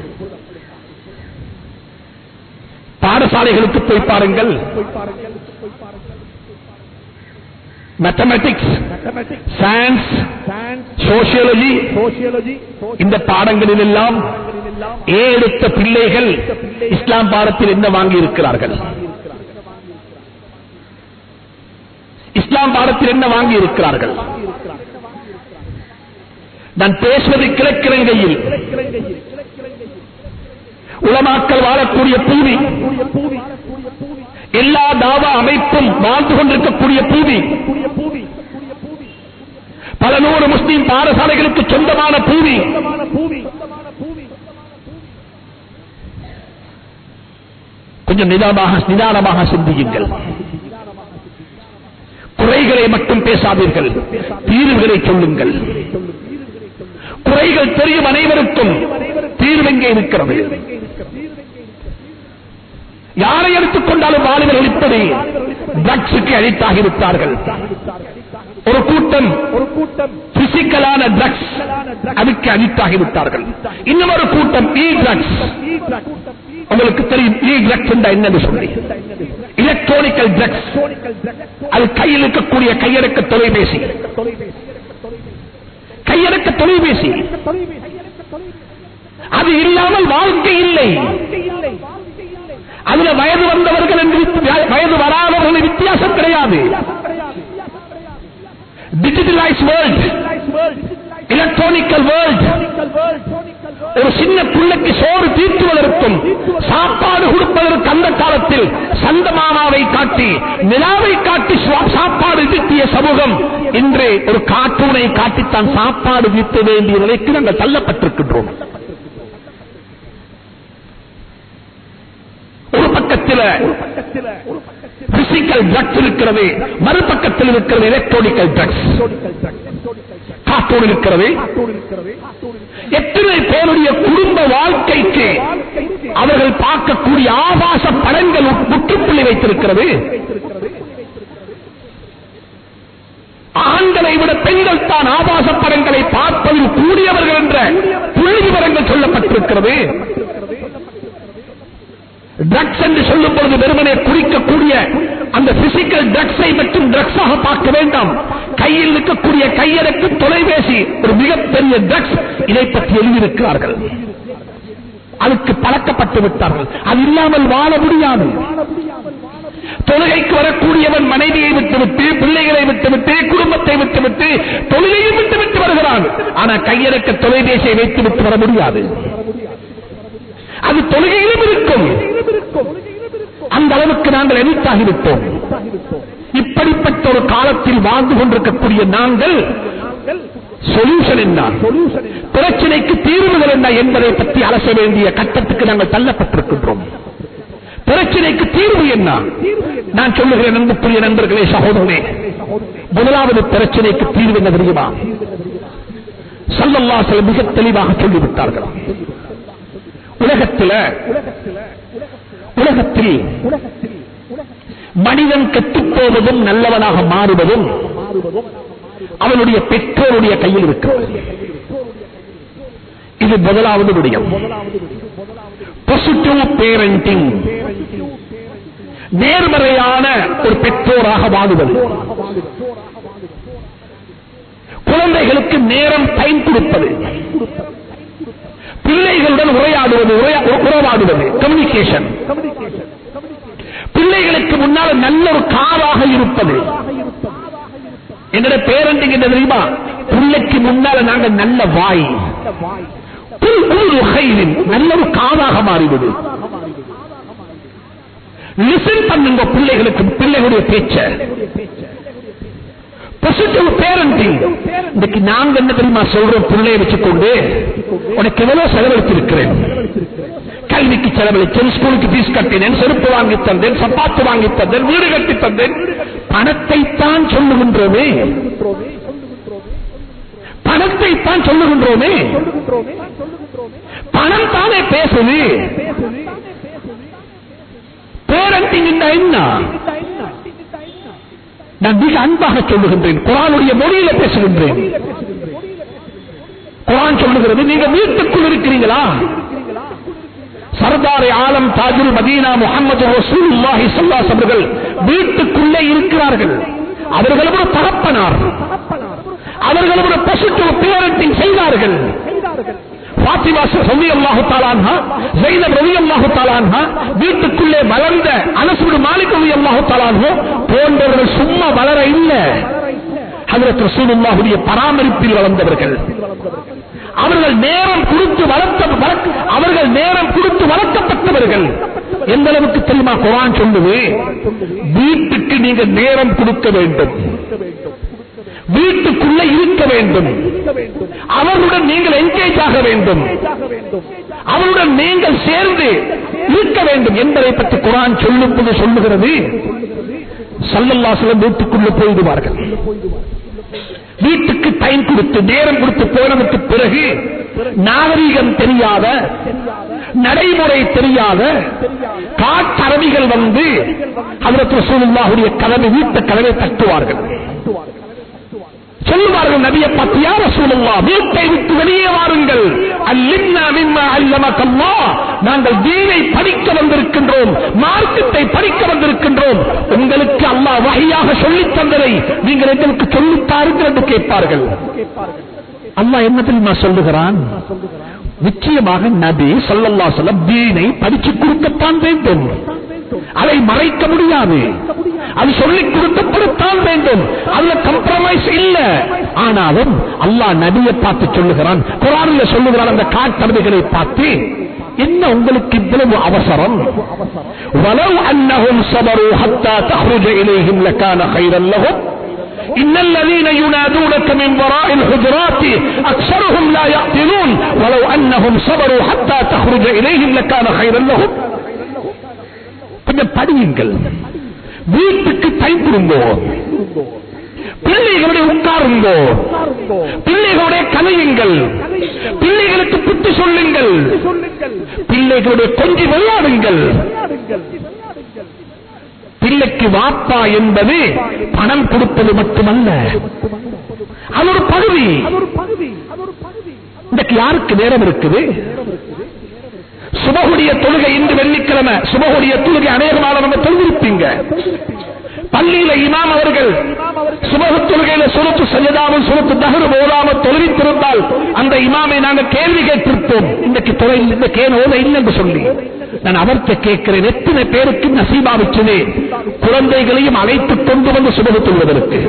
பாடசாலைகளுக்கு போய் பாருங்கள் மேத்தமெட்டிக்ஸ் சயின்ஸ் சோசியாலஜி இந்த பாடங்களில் எல்லாம் ஏ எடுத்த பிள்ளைகள் இஸ்லாம் பாடத்தில் என்ன வாங்கி இருக்கிறார்கள் இஸ்லாம் பாடத்தில் என்ன வாங்கி இருக்கிறார்கள் நான் பேசுவது கிழக்கிழங்கையில் உலமாக்கள் வாழக்கூடிய பூமி எல்லா தாவா அமைப்பும் வாழ்ந்து கொண்டிருக்கக்கூடிய பூமி பல நூறு முஸ்லீம் பாடசாலைகளுக்கு சொந்தமான பூமி கொஞ்சம் நிதானமாக நிதானமாக சிந்தியுங்கள் குறைகளை மட்டும் பேசாதீர்கள் தீர்வுகளை சொல்லுங்கள் குறைகள் தெரியும் அனைவருக்கும் தீர்வு எங்கே இருக்கிறது யாரை எடுத்துக்கொண்டாலும் வாலிபர்கள் இப்படி ட்ரக்ஸுக்கு அழித்தாகிவிட்டார்கள் ஒரு கூட்டம் ஒரு கூட்டம் பிசிக்கலான ட்ரக்ஸ் அதுக்கு அடிக்டாகிவிட்டார்கள் இன்னும் ஒரு கூட்டம் இ ட்ரக்ஸ் உங்களுக்கு தெரியும் இ ட்ரக்ஸ் என்றா என்னன்னு சொல்லி எலக்ட்ரானிக்கல் ட்ரக்ஸ் அது கையில் இருக்கக்கூடிய கையடக்க தொலைபேசி கையடக்க தொலைபேசி அது இல்லாமல் வாழ்க்கை இல்லை அதுல வயது வந்தவர்கள் என்று வித்தி- வயது வராதவர்கள் வித்தியாசம் கிடையாது டிஜிட்டலைஸ் வேர்ல்ட் எலக்ட்ரானிக்கல் வேர்ல்ட் ஒரு சின்ன பிள்ளைக்கு சோறு தீர்த்துவதற்கும் சாப்பாடு கொடுப்பதற்கு அந்த காலத்தில் சந்த மாமாவை காட்டி நிலாவை காட்டி சுவா- சாப்பாடு தீட்டிய சமூகம் இன்று ஒரு கார்ட்டூனை காட்டித்தான் சாப்பாடு தீர்த்த வேண்டிய நிலைக்கு நாங்கள் தள்ளப்பட்டிருக்கின்றோம் ஒரு பக்கத்தில் பிசிக்கல் ட்ரக்ஸ் இருக்கிறது மறுபக்கத்தில் இருக்கிறது எலக்ட்ரானிக்கல் ட்ரக்ஸ் கார்ட்டூன் இருக்கிறது எத்தனை பேருடைய குடும்ப வாழ்க்கைக்கு அவர்கள் பார்க்கக்கூடிய ஆபாச படங்கள் முற்றுப்புள்ளி வைத்திருக்கிறது ஆண்களை விட பெண்கள் தான் ஆபாச படங்களை பார்ப்பதில் கூடியவர்கள் என்ற புள்ளி விவரங்கள் சொல்லப்பட்டிருக்கிறது ட்ரக்ஸ் என்று சொல்லும் பொழுது வெறுமனே குறிக்கக்கூடிய அந்த பிசிக்கல் ட்ரக்ஸை மட்டும் ட்ரக்ஸாக பார்க்க வேண்டாம் கையில் இருக்கக்கூடிய கையடக்கு தொலைபேசி ஒரு மிகப்பெரிய ட்ரக்ஸ் இதை பற்றி எழுதியிருக்கிறார்கள் அதுக்கு பழக்கப்பட்டு விட்டார்கள் அது இல்லாமல் வாழ முடியாது தொழுகைக்கு வரக்கூடியவன் மனைவியை விட்டுவிட்டு பிள்ளைகளை விட்டுவிட்டு குடும்பத்தை விட்டுவிட்டு தொழிலையும் விட்டுவிட்டு வருகிறான் ஆனா கையடக்க தொலைபேசியை வைத்து விட்டு வர முடியாது அது தொழுகையிலும் இருக்கும் அந்த அளவுக்கு நாங்கள் எதிர்த்தாகிவிட்டோம் இப்படிப்பட்ட ஒரு காலத்தில் வாழ்ந்து கொண்டிருக்கக்கூடிய நாங்கள் சொல்யூஷன் என்ன பிரச்சனைக்கு தீர்வுகள் என்ன என்பதை பற்றி அலச வேண்டிய கட்டத்துக்கு நாங்கள் தள்ளப்பட்டிருக்கின்றோம் பிரச்சனைக்கு தீர்வு என்ன நான் சொல்லுகிறேன் அன்புக்குரிய நண்பர்களே சகோதரனே முதலாவது பிரச்சனைக்கு தீர்வு என்ன தெரியுமா சல்லல்லாஹு மிக தெளிவாக சொல்லிவிட்டார்கள் உலகத்தில் உலகத்தில் மனிதன் கெட்டுப் போவதும் நல்லவனாக மாறுவதும் அவனுடைய பெற்றோருடைய கையில் இருக்கிறது இது முதலாவது விடயம் பாசிட்டிவ் பேரண்டிங் நேர்மறையான ஒரு பெற்றோராக வாழுவது குழந்தைகளுக்கு நேரம் டைம் கொடுப்பது பிள்ளைகளுடன் உரையாடுவது உரையா- உறவாடுவது கம்யூனிகேஷன் பிள்ளைகளுக்கு முன்னால் நல்ல ஒரு காவாக இருப்பது என்னுடைய பேரண்டிங் என்ன தெரியுமா பிள்ளைக்கு முன்னால நாங்க நல்ல வாய் புல் ஊரு கைரின் நல்ல ஒரு காவாக மாறிவிடு லிசன் பண்ணுங்க பிள்ளைகளுக்கு பிள்ளைகளுடைய பேச்ச பாசிட்டிவ் பேரண்டிங் இன்னைக்கு நாங்க என்ன தெரியுமா சொல்றோம் பிள்ளையை வச்சுக்கொண்டு உனக்கு எவ்வளவு செலவழித்திருக்கிறேன் கல்விக்கு செலவழிச்சேன் ஸ்கூலுக்கு ஃபீஸ் கட்டினேன் செருப்பு வாங்கி தந்தேன் சப்பாத்து வாங்கி தந்தேன் வீடு கட்டி தந்தேன் பணத்தை தான் சொல்லுகின்றோமே பணத்தை தான் சொல்லுகின்றோமே பணம் தானே பேசுது பேரண்டிங் என்ன நான் மிக அன்பாக சொல்லுகின்றேன் குரானுடைய மொழியில பேசுகின்றேன் குரான் சொல்லுகிறது நீங்க வீட்டுக்குள் இருக்கிறீங்களா சர்தாரை ஆலம் தாஜுல் மதீனா முகமது ரசூலுல்லாஹி ஸல்லல்லாஹு அவர்கள் வீட்டுக்குள்ளே இருக்கிறார்கள் அவர்களும் ஒரு தகப்பனார் அவர்களும் ஒரு பாசிட்டிவ் பேரண்டிங் செய்தார்கள் பாத்திமா ரவி அல்லாஹு தாலான்ஹா ஜெயினப் ரவி அல்லாஹு தாலான்ஹா வீட்டுக்குள்ளே வளர்ந்த அனசுடு மாலிக் ரவி அல்லாஹு தாலான்ஹோ போன்றவர்கள் சும்மா வளர இல்லை ஹதரத் ரசூலுல்லாஹுடைய பராமரிப்பில் வளர்ந்தவர்கள் அவர்கள் நேரம் கொடுத்து வளர்த்த வளர்க்க- அவர்கள் நேரம் கொடுத்து வளர்க்கப்பட்டவர்கள் எந்த அளவுக்கு தெரியுமா குரான் சொல்லுது வீட்டுக்கு நீங்க நேரம் கொடுக்க வேண்டும் வீட்டுக்குள்ள இருக்க வேண்டும் அவர்களுடன் நீங்கள் என்கேஜ் ஆக வேண்டும் அவருடன் நீங்கள் சேர்ந்து இருக்க வேண்டும் என்பதை பற்றி குரான் சொல்லும் போது சொல்லுகிறது சல்லல்லாசலம் வீட்டுக்குள்ள போயிடுவார்கள் வீட்டுக்கு டைம் கொடுத்து நேரம் கொடுத்து போனதுக்கு பிறகு நாகரீகம் தெரியாத நடைமுறை தெரியாத காட்டரவிகள் வந்து அதற்கு ரசூலுல்லாஹுடைய கதவை வீட்டு கதவை தட்டுவார்கள் சொல்லுவார்கள் நபியை பார்த்து யார் ரசூலுல்லா வீட்டை விட்டு வெளியே வாருங்கள் அல்லின்னா மிம்மா அல்லமக்கல்லா நாங்கள் தீனை படிக்க வந்திருக்கின்றோம் மார்க்கத்தை படிக்க வந்திருக்கின்றோம் உங்களுக்கு அல்லாஹ் வகையாக சொல்லித் தந்ததை நீங்கள் எங்களுக்கு சொல்லித் தாருங்கள் என்று கேட்பார்கள் அல்லாஹ் என்ன தெரியுமா சொல்லுகிறான் நிச்சயமாக நபி ஸல்லல்லாஹு அலைஹி வஸல்லம் தீனை படிச்சு கொடுக்கத்தான் வேண்டும் அதை மறைக்க முடியாது அது சொல்லிக் கொடுக்கப்படத்தான் வேண்டும் அதுல கம்ப்ரமைஸ் இல்ல ஆனாலும் அல்லாஹ் நபியை பார்த்து சொல்லுகிறான் குரானில் சொல்லுகிறான் அந்த காட்டறவைகளை பார்த்து என்ன உங்களுக்கு இவ்வளவு அவசரம் வலவ் அன்னஹும் சபரு ஹத்தா தஹ்ருஜ இலைஹிம் லகான خيرا لهم إن الذين ينادونك من وراء الحجرات أكثرهم لا يعقلون ولو أنهم صبروا حتى تخرج إليهم لكان خيرا لهم கொஞ்சம் படியுங்கள் வீட்டுக்கு டைம் கொடுங்கோ பிள்ளைகளுடைய உட்காருங்கோ பிள்ளைகளுடைய கதையுங்கள் பிள்ளைகளுக்கு புத்தி சொல்லுங்கள் பிள்ளைகளுடைய கொஞ்சி விளையாடுங்கள் பிள்ளைக்கு வாப்பா என்பது பணம் கொடுப்பது மட்டுமல்ல அது ஒரு பகுதி இன்றைக்கு யாருக்கு நேரம் இருக்குது சுபகுடைய தொழுகை இன்று வெள்ளிக்கிழமை சுபகுடைய தொழுகை அநேகமாக நம்ம தொழுதிருப்பீங்க பள்ளியில இமாம் அவர்கள் சுபகு தொழுகையில சுரத்து செய்யதாமல் சுரத்து தகரு போதாம தொழுவித்திருந்தால் அந்த இமாமை நாங்கள் கேள்வி கேட்டிருப்போம் இன்றைக்கு தொலை இந்த கேன் ஓத இல்லை என்று சொல்லி நான் அவர்கிட்ட கேட்கிறேன் எத்தனை பேருக்கு நசீபா வச்சது குழந்தைகளையும் அழைத்துக் கொண்டு வந்து சுபகு தொழுவதற்கு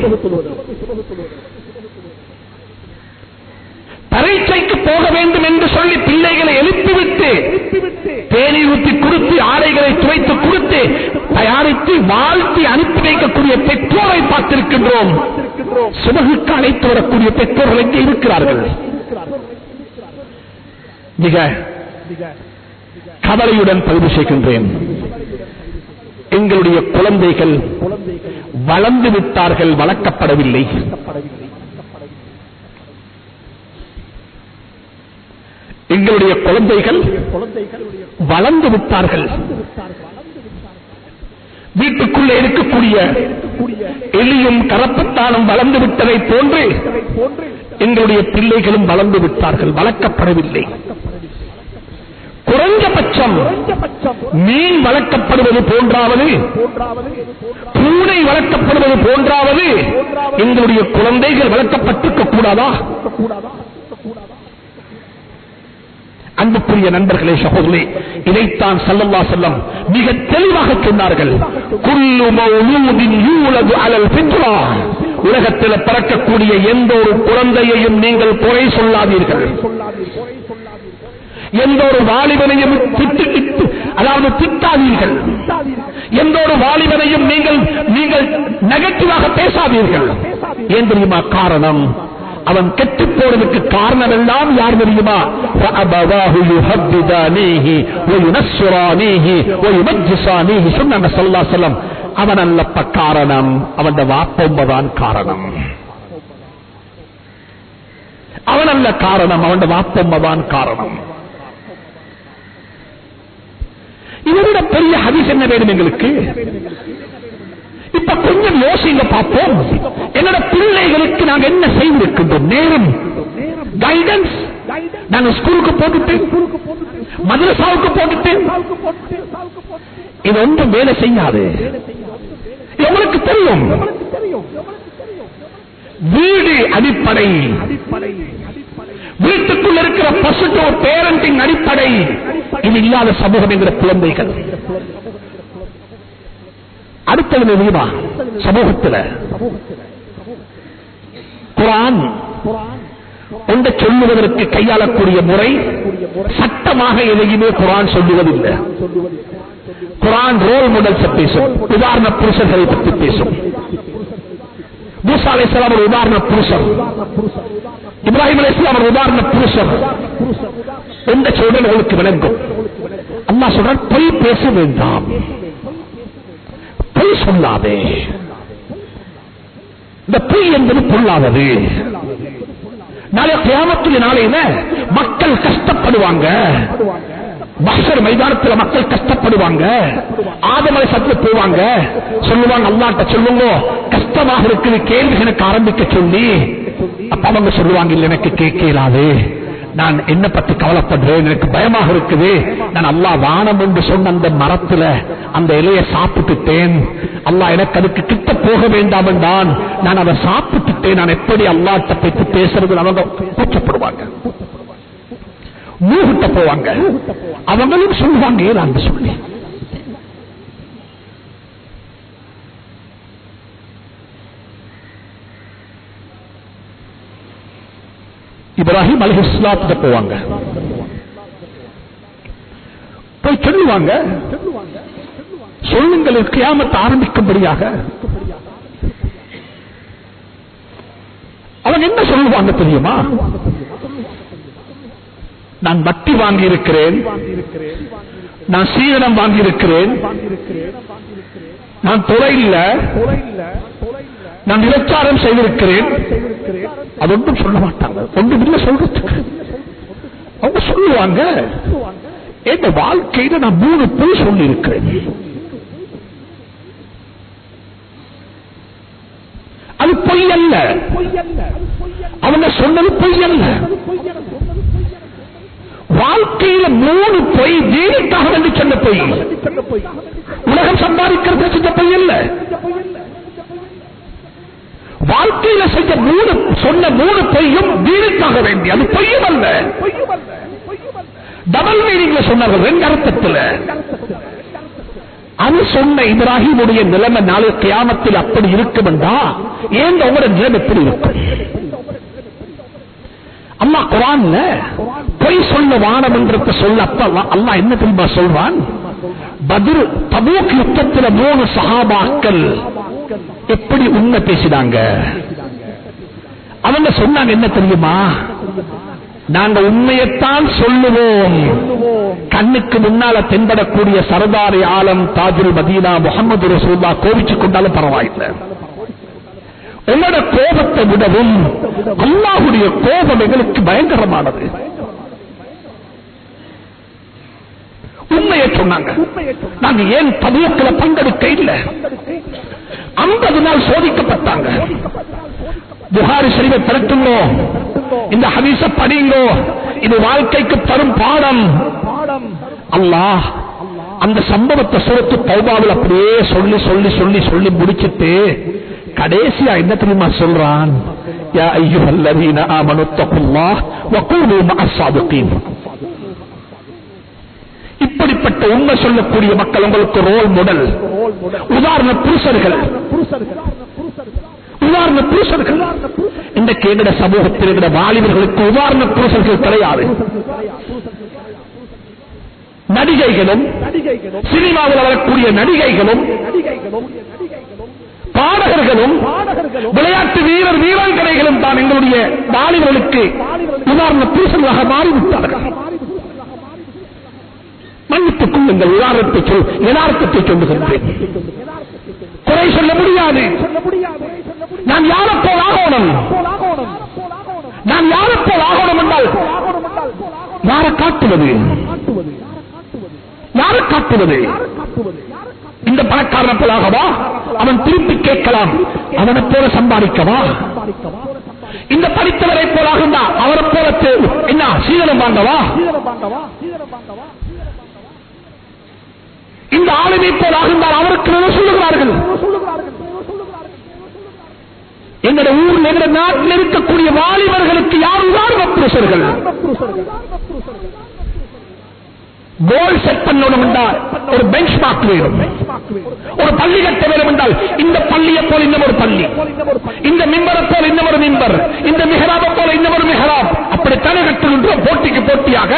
பரீட்சைக்கு போக வேண்டும் என்று சொல்லி பிள்ளைகளை எழுப்பிவிட்டு தேநீர் ஊற்றி கொடுத்து ஆடைகளை துவைத்து கொடுத்து தயாரித்து வாழ்த்தி அனுப்பி வைக்கக்கூடிய பெற்றோரை பார்த்திருக்கின்றோம் சுபகுக்கு அழைத்து வரக்கூடிய பெற்றோர்கள் எங்கே இருக்கிறார்கள் மிக கவலையுடன் பதிவு செய்கின்றேன் எங்களுடைய குழந்தைகள் வளர்ந்து விட்டார்கள் வளர்க்கப்படவில்லை எங்களுடைய குழந்தைகள் வளர்ந்து விட்டார்கள் வீட்டுக்குள்ளே இருக்கக்கூடிய எலியும் கரப்பத்தாலும் வளர்ந்து விட்டதை போன்று எங்களுடைய பிள்ளைகளும் வளர்ந்து விட்டார்கள் வளர்க்கப்படவில்லை குறைந்தபட்சம் மீன் வளர்க்கப்படுவது போன்றாவது பூனை வளர்க்கப்படுவது போன்றாவது எங்களுடைய குழந்தைகள் வளர்க்கப்பட்டிருக்க கூடாதா அன்புக்குரிய நண்பர்களே சகோதரே இதைத்தான் சல்லல்லா செல்லம் மிக தெளிவாக சொன்னார்கள் குல்லு மௌலூதின் யூலது அலல் ஃபித்ரா உலகத்தில் பிறக்கக்கூடிய எந்த ஒரு குழந்தையையும் நீங்கள் குறை சொல்லாதீர்கள் எந்த ஒரு வாலிபனையும் திட்டு திட்டு அதாவது திட்டாதீர்கள் எந்த ஒரு வாலிபனையும் நீங்கள் நீங்கள் நெகட்டிவாக பேசாதீர்கள் ஏன் தெரியுமா காரணம் அவன் கெட்டு போறதுக்கு காரணம் எல்லாம் யார் தெரியுமா فَأَبَوَاهُ يُهَبِّدَانِيهِ وَيُنَصِّرَانِيهِ وَيُمَجِّسَانِيهِ சொன்னாங்க ஸல்லல்லாஹு அலைஹி வஸல்லம் அவன் அல்லப்ப காரணம் அவன் வாப்பொம்பதான் காரணம் அவன் அல்ல காரணம் அவன் வாப்பம்மா தான் காரணம் இதை விட பெரிய ஹதீஸ் என்ன வேணும் எங்களுக்கு இப்ப கொஞ்சம் யோசிங்க பார்ப்போம் என்னோட பிள்ளைகளுக்கு நாங்க என்ன செய்திருக்கின்றோம் நேரம் கைடன்ஸ் நாங்க ஸ்கூலுக்கு போட்டுட்டு மதரசாவுக்கு போட்டுட்டு இது ஒன்றும் வேலை செய்யாது எங்களுக்கு தெரியும் வீடு அடிப்படை வீட்டுக்குள் இருக்கிற பசுட்டோ பேரண்டிங் அடிப்படை இது இல்லாத சமூகம் என்கிற குழந்தைகள் அடுத்தது தெரியுமா சமூகத்தில் குரான் ஒன்றை சொல்லுவதற்கு கையாளக்கூடிய முறை சட்டமாக எதையுமே குரான் சொல்லுவதில்லை குரான் ரோல் மாடல்ஸ் பேசும் உதாரண புருஷர்களை பற்றி பேசும் மூசா அலை ஒரு உதாரண புருஷர் இப்ராஹிம் அலை ஒரு உதாரண புருஷர் எந்த சொல்றேன் உங்களுக்கு விளங்கும் அம்மா சொல்றான் பொய் பேச வேண்டாம் பொய் சொல்லாதே இந்த பொய் என்பது பொல்லாதது நாளை கியாமத்துடைய நாளையில மக்கள் கஷ்டப்படுவாங்க பக்சர் மைதானத்தில் மக்கள் கஷ்டப்படுவாங்க ஆதமலை சத்து போவாங்க சொல்லுவாங்க அல்லாட்ட சொல்லுங்க கஷ்டமாக இருக்குது கேள்வி எனக்கு ஆரம்பிக்க சொல்லி அப்ப அவங்க சொல்லுவாங்க இல்ல எனக்கு கேட்கலாது நான் என்ன பத்தி கவலைப்படுறேன் எனக்கு பயமாக இருக்குது நான் அல்லா வானம் என்று சொன்ன அந்த மரத்துல அந்த இலையை சாப்பிட்டுட்டேன் அல்லா எனக்கு அதுக்கு கிட்ட போக வேண்டாம் என்றான் நான் அதை சாப்பிட்டுட்டேன் நான் எப்படி அல்லாட்ட பற்றி பேசுறது அவங்க கூச்சப்படுவாங்க மூகிட்ட போவாங்க அவங்களும் சொல்லுவாங்க ஏதாண்டு சொல்லி இப்ராஹிம் அலி இஸ்லாத்துல போவாங்க போய் சொல்லுவாங்க சொல்லுங்கள் கியாமத்தை ஆரம்பிக்கும்படியாக அவங்க என்ன சொல்லுவாங்க தெரியுமா நான் வட்டி வாங்கி இருக்கிறேன் நான் சீதனம் வாங்கி இருக்கிறேன் நான் தொலையில் நான் விபச்சாரம் செய்திருக்கிறேன் அது ஒன்றும் சொல்ல மாட்டாங்க ஒன்றும் இல்லை சொல்றதுக்கு அவங்க சொல்லுவாங்க என் வாழ்க்கையில நான் மூணு பொய் சொல்லி இருக்கிறேன் அது பொய் அல்ல அவங்க சொன்னது பொய் அல்ல வாழ்க்கையில மூணு பொய் தீனுக்காக வேண்டி சொன்ன பொய் உலகம் சம்பாதிக்கிறது செஞ்ச பொய் அல்ல வாழ்க்கையில செஞ்ச மூணு சொன்ன மூணு பொய்யும் தீனுக்காக வேண்டி அது பொய்யும் அல்ல டபுள் மீனிங்ல சொன்னார்கள் ரெண்டு அர்த்தத்தில் அது சொன்ன இப்ராஹிமுடைய நிலைமை நாளை கியாமத்தில் அப்படி இருக்கும் என்றா ஏன் உங்களோட நிலைமை எப்படி இருக்கும் அம்மா குரான்ல பொய் சொல்ல வானம் என்றத சொல்ல அப்ப அல்லாஹ் என்ன தெரியுமா சொல்றான் பதில் தபூக் யுத்தத்துல மூணு சஹாபாக்கள் எப்படி உண்மை பேசினாங்க அவங்க சொன்னாங்க என்ன தெரியுமா நாங்க உண்மையைத்தான் சொல்லுவோம் கண்ணுக்கு முன்னால தென்படக்கூடிய சரதாரி ஆலம் தாஜுல் மதீனா முகமது ரசூல்லா கோவிச்சு கொண்டாலும் பரவாயில்லை உங்களோட கோபத்தை விடவும் அல்லாஹுடைய கோபம் எங்களுக்கு பயங்கரமானது உண்மையை சொன்னாங்க நாங்க ஏன் தவியத்தில் பங்கெடுக்க இல்லை ஐம்பது நாள் சோதிக்கப்பட்டாங்க புகாரி சரிவை திரட்டுங்கோ இந்த ஹதீச படிங்கோ இது வாழ்க்கைக்கு தரும் பாடம் அல்லாஹ் அந்த சம்பவத்தை சுரத்து தௌபாவில் அப்படியே சொல்லி சொல்லி சொல்லி சொல்லி முடிச்சிட்டு கடைசியா என்ன தெரியுமா சொல்றான் யா ஐயுஹல்லதீன ஆமனு தக்குல்லாஹ் வகூலு மஅஸ்ஸாதிகீன் இப்படிப்பட்ட உண்மை சொல்லக்கூடிய மக்கள் உங்களுக்கு ரோல் மாடல் உதாரண புருஷர்கள் உதாரண புருஷர்கள் இந்த கேங்கட சமூகத்தில் இருக்கிற வாலிபர்களுக்கு உதாரண புருஷர்கள் கிடையாது நடிகைகளும் சினிமாவில் வரக்கூடிய நடிகைகளும் பாடகர்களும் விளையாட்டு வீரர் வீராங்கனைகளும் தான் எங்களுடைய வாலிபர்களுக்கு உதாரண புருஷர்களாக மாறிவிட்டார்கள் மன்னித்துக் கொள்ளுங்கள் உதாரணத்தை சொல் யதார்த்தத்தை சொல்லுகின்றேன் குறை சொல்ல முடியாது நான் யாரை போல் ஆகணும் நான் நான் யாரை போல் ஆகணும் என்றால் யாரை காட்டுவது யாரை காட்டுவது இந்த பணக்காரனை போலாகவா அவன் திருப்பி கேட்கலாம் அவனை போல சம்பாதிக்கவா இந்த படித்தவரை போலாகுண்டா அவரை போல தே- என்ன சீதனம் வாங்கவா இந்த ஆளுமை போல் ஆகின்றால் அவருக்கு என்ன சொல்லுகிறார்கள் எங்களுடைய ஊரில் எங்களுடைய நாட்டில் இருக்கக்கூடிய வாலிபர்களுக்கு யார் உதாரண புருஷர்கள் கோல் செட் பண்ணணும் என்றால் ஒரு பெஞ்ச் மார்க் வேணும் ஒரு பள்ளி கட்ட வேண்டும் என்றால் இந்த பள்ளியை போல் இன்னும் ஒரு பள்ளி இந்த மிம்பரை போல் இன்னும் ஒரு மிம்பர் இந்த மிஹராபை போல இன்னும் ஒரு மிஹராப் அப்படித்தானே கட்டுகின்றோம் போட்டிக்கு போட்டியாக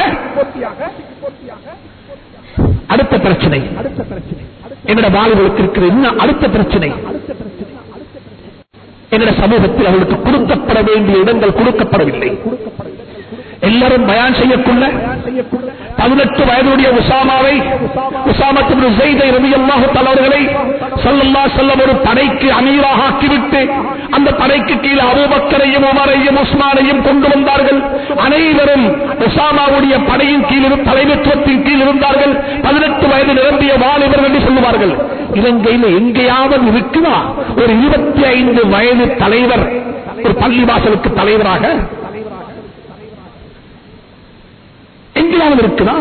அடுத்த பிரச்சனை எங்கட வாலிபர்களுக்கு இருக்கிற இன்னும் அடுத்த பிரச்சனை எங்கட சமூகத்தில் அவர்களுக்கு கொடுக்கப்பட வேண்டிய இடங்கள் கொடுக்கப்படவில்லை எல்லாரும் பயான் செய்யக்குள்ள பதினெட்டு வயதுடைய உசாமாவை உசாமத்து செய்தை ரவியல்லாஹு தலைவர்களை சொல்லல்லா செல்லம் ஒரு படைக்கு அமீராக ஆக்கிவிட்டு அந்த படைக்கு கீழே அபூபக்கரையும் உமரையும் உஸ்மானையும் கொண்டு வந்தார்கள் அனைவரும் உசாமாவுடைய படையின் கீழ் இரு- தலைமைத்துவத்தின் கீழ் இருந்தார்கள் பதினெட்டு வயது நிரம்பிய வாலிபர்கள் என்று சொல்லுவார்கள் இலங்கையில் எங்கேயாவது இருக்குதா ஒரு இருபத்தி ஐந்து வயது தலைவர் ஒரு பள்ளிவாசலுக்கு தலைவராக எங்கேயாவது இருக்குதா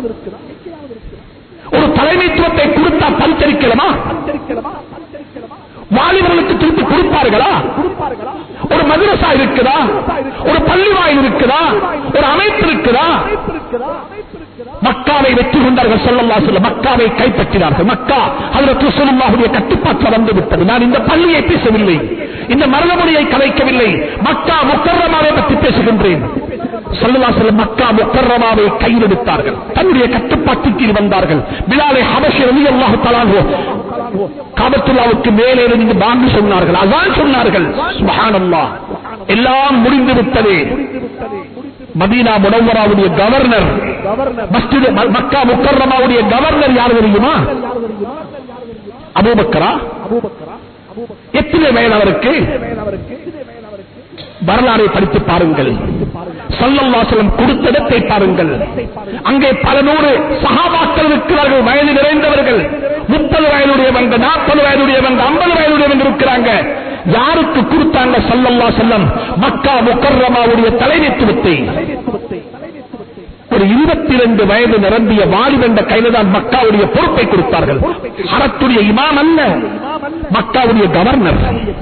ஒரு தலைமைத்துவத்தை கொடுத்தா பரிச்சரிக்கலாமா வாலிபர்களுக்கு திருப்பி கொடுப்பார்களா ஒரு மதுரசா இருக்குதா ஒரு பள்ளிவாயில் இருக்குதா ஒரு அமைப்பு இருக்குதா மக்காவை வெற்றி கொண்டார்கள் சொல்லல்லா சொல்ல மக்காவை கைப்பற்றினார்கள் மக்கா அதற்கு சொல்லுல்லாவுடைய கட்டுப்பாட்டில் வந்து விட்டது நான் இந்த பள்ளியை பேசவில்லை இந்த மரணமுடியை கலைக்கவில்லை மக்கா முக்கரமாவை பற்றி பேசுகின்றேன் சொல்லலா சொல்ல மக்கா முக்கரமாவை கையில் எடுத்தார்கள் தன்னுடைய கட்டுப்பாட்டுக்கு கீழ் வந்தார்கள் பிலாலை ஹபஷி ரவி அல்லாஹு தலாகோ காபத்துல்லாவுக்கு மேலே இருந்து பாங்கு சொன்னார்கள் அதான் சொன்னார்கள் சுபஹானல்லாஹ் எல்லாம் முடிந்து விட்டது மதீனா முனவராவுடைய கவர்னர் மஸ்ஜித் ம- மக்கா முக்கர்ரமாவுடைய கவர்னர் யார் தெரியுமா அபூபக்கரா எத்தனை வயது அவருக்கு வரலாறை படித்து பாருங்கள் சல்லல்லாசலம் கொடுத்த இடத்தை பாருங்கள் அங்கே பல நூறு சகாபாக்கள் இருக்கிறார்கள் வயது நிறைந்தவர்கள் முப்பது வயதுடையவங்க நாற்பது வயதுடையவங்க ஐம்பது வயதுடையவங்க இருக்கிறாங்க யாருக்கு கொடுத்தாங்க சல்லல்லா செல்லம் மக்கா முக்கர்ரமாவுடைய தலைமைத்துவத்தை ஒரு இருபத்தி இரண்டு வயது நிரம்பிய வாலிபென்ற கையில தான் மக்காவுடைய பொறுப்பை கொடுத்தார்கள் அரத்துடைய இமாம் அல்ல மக்காவுடைய கவர்னர்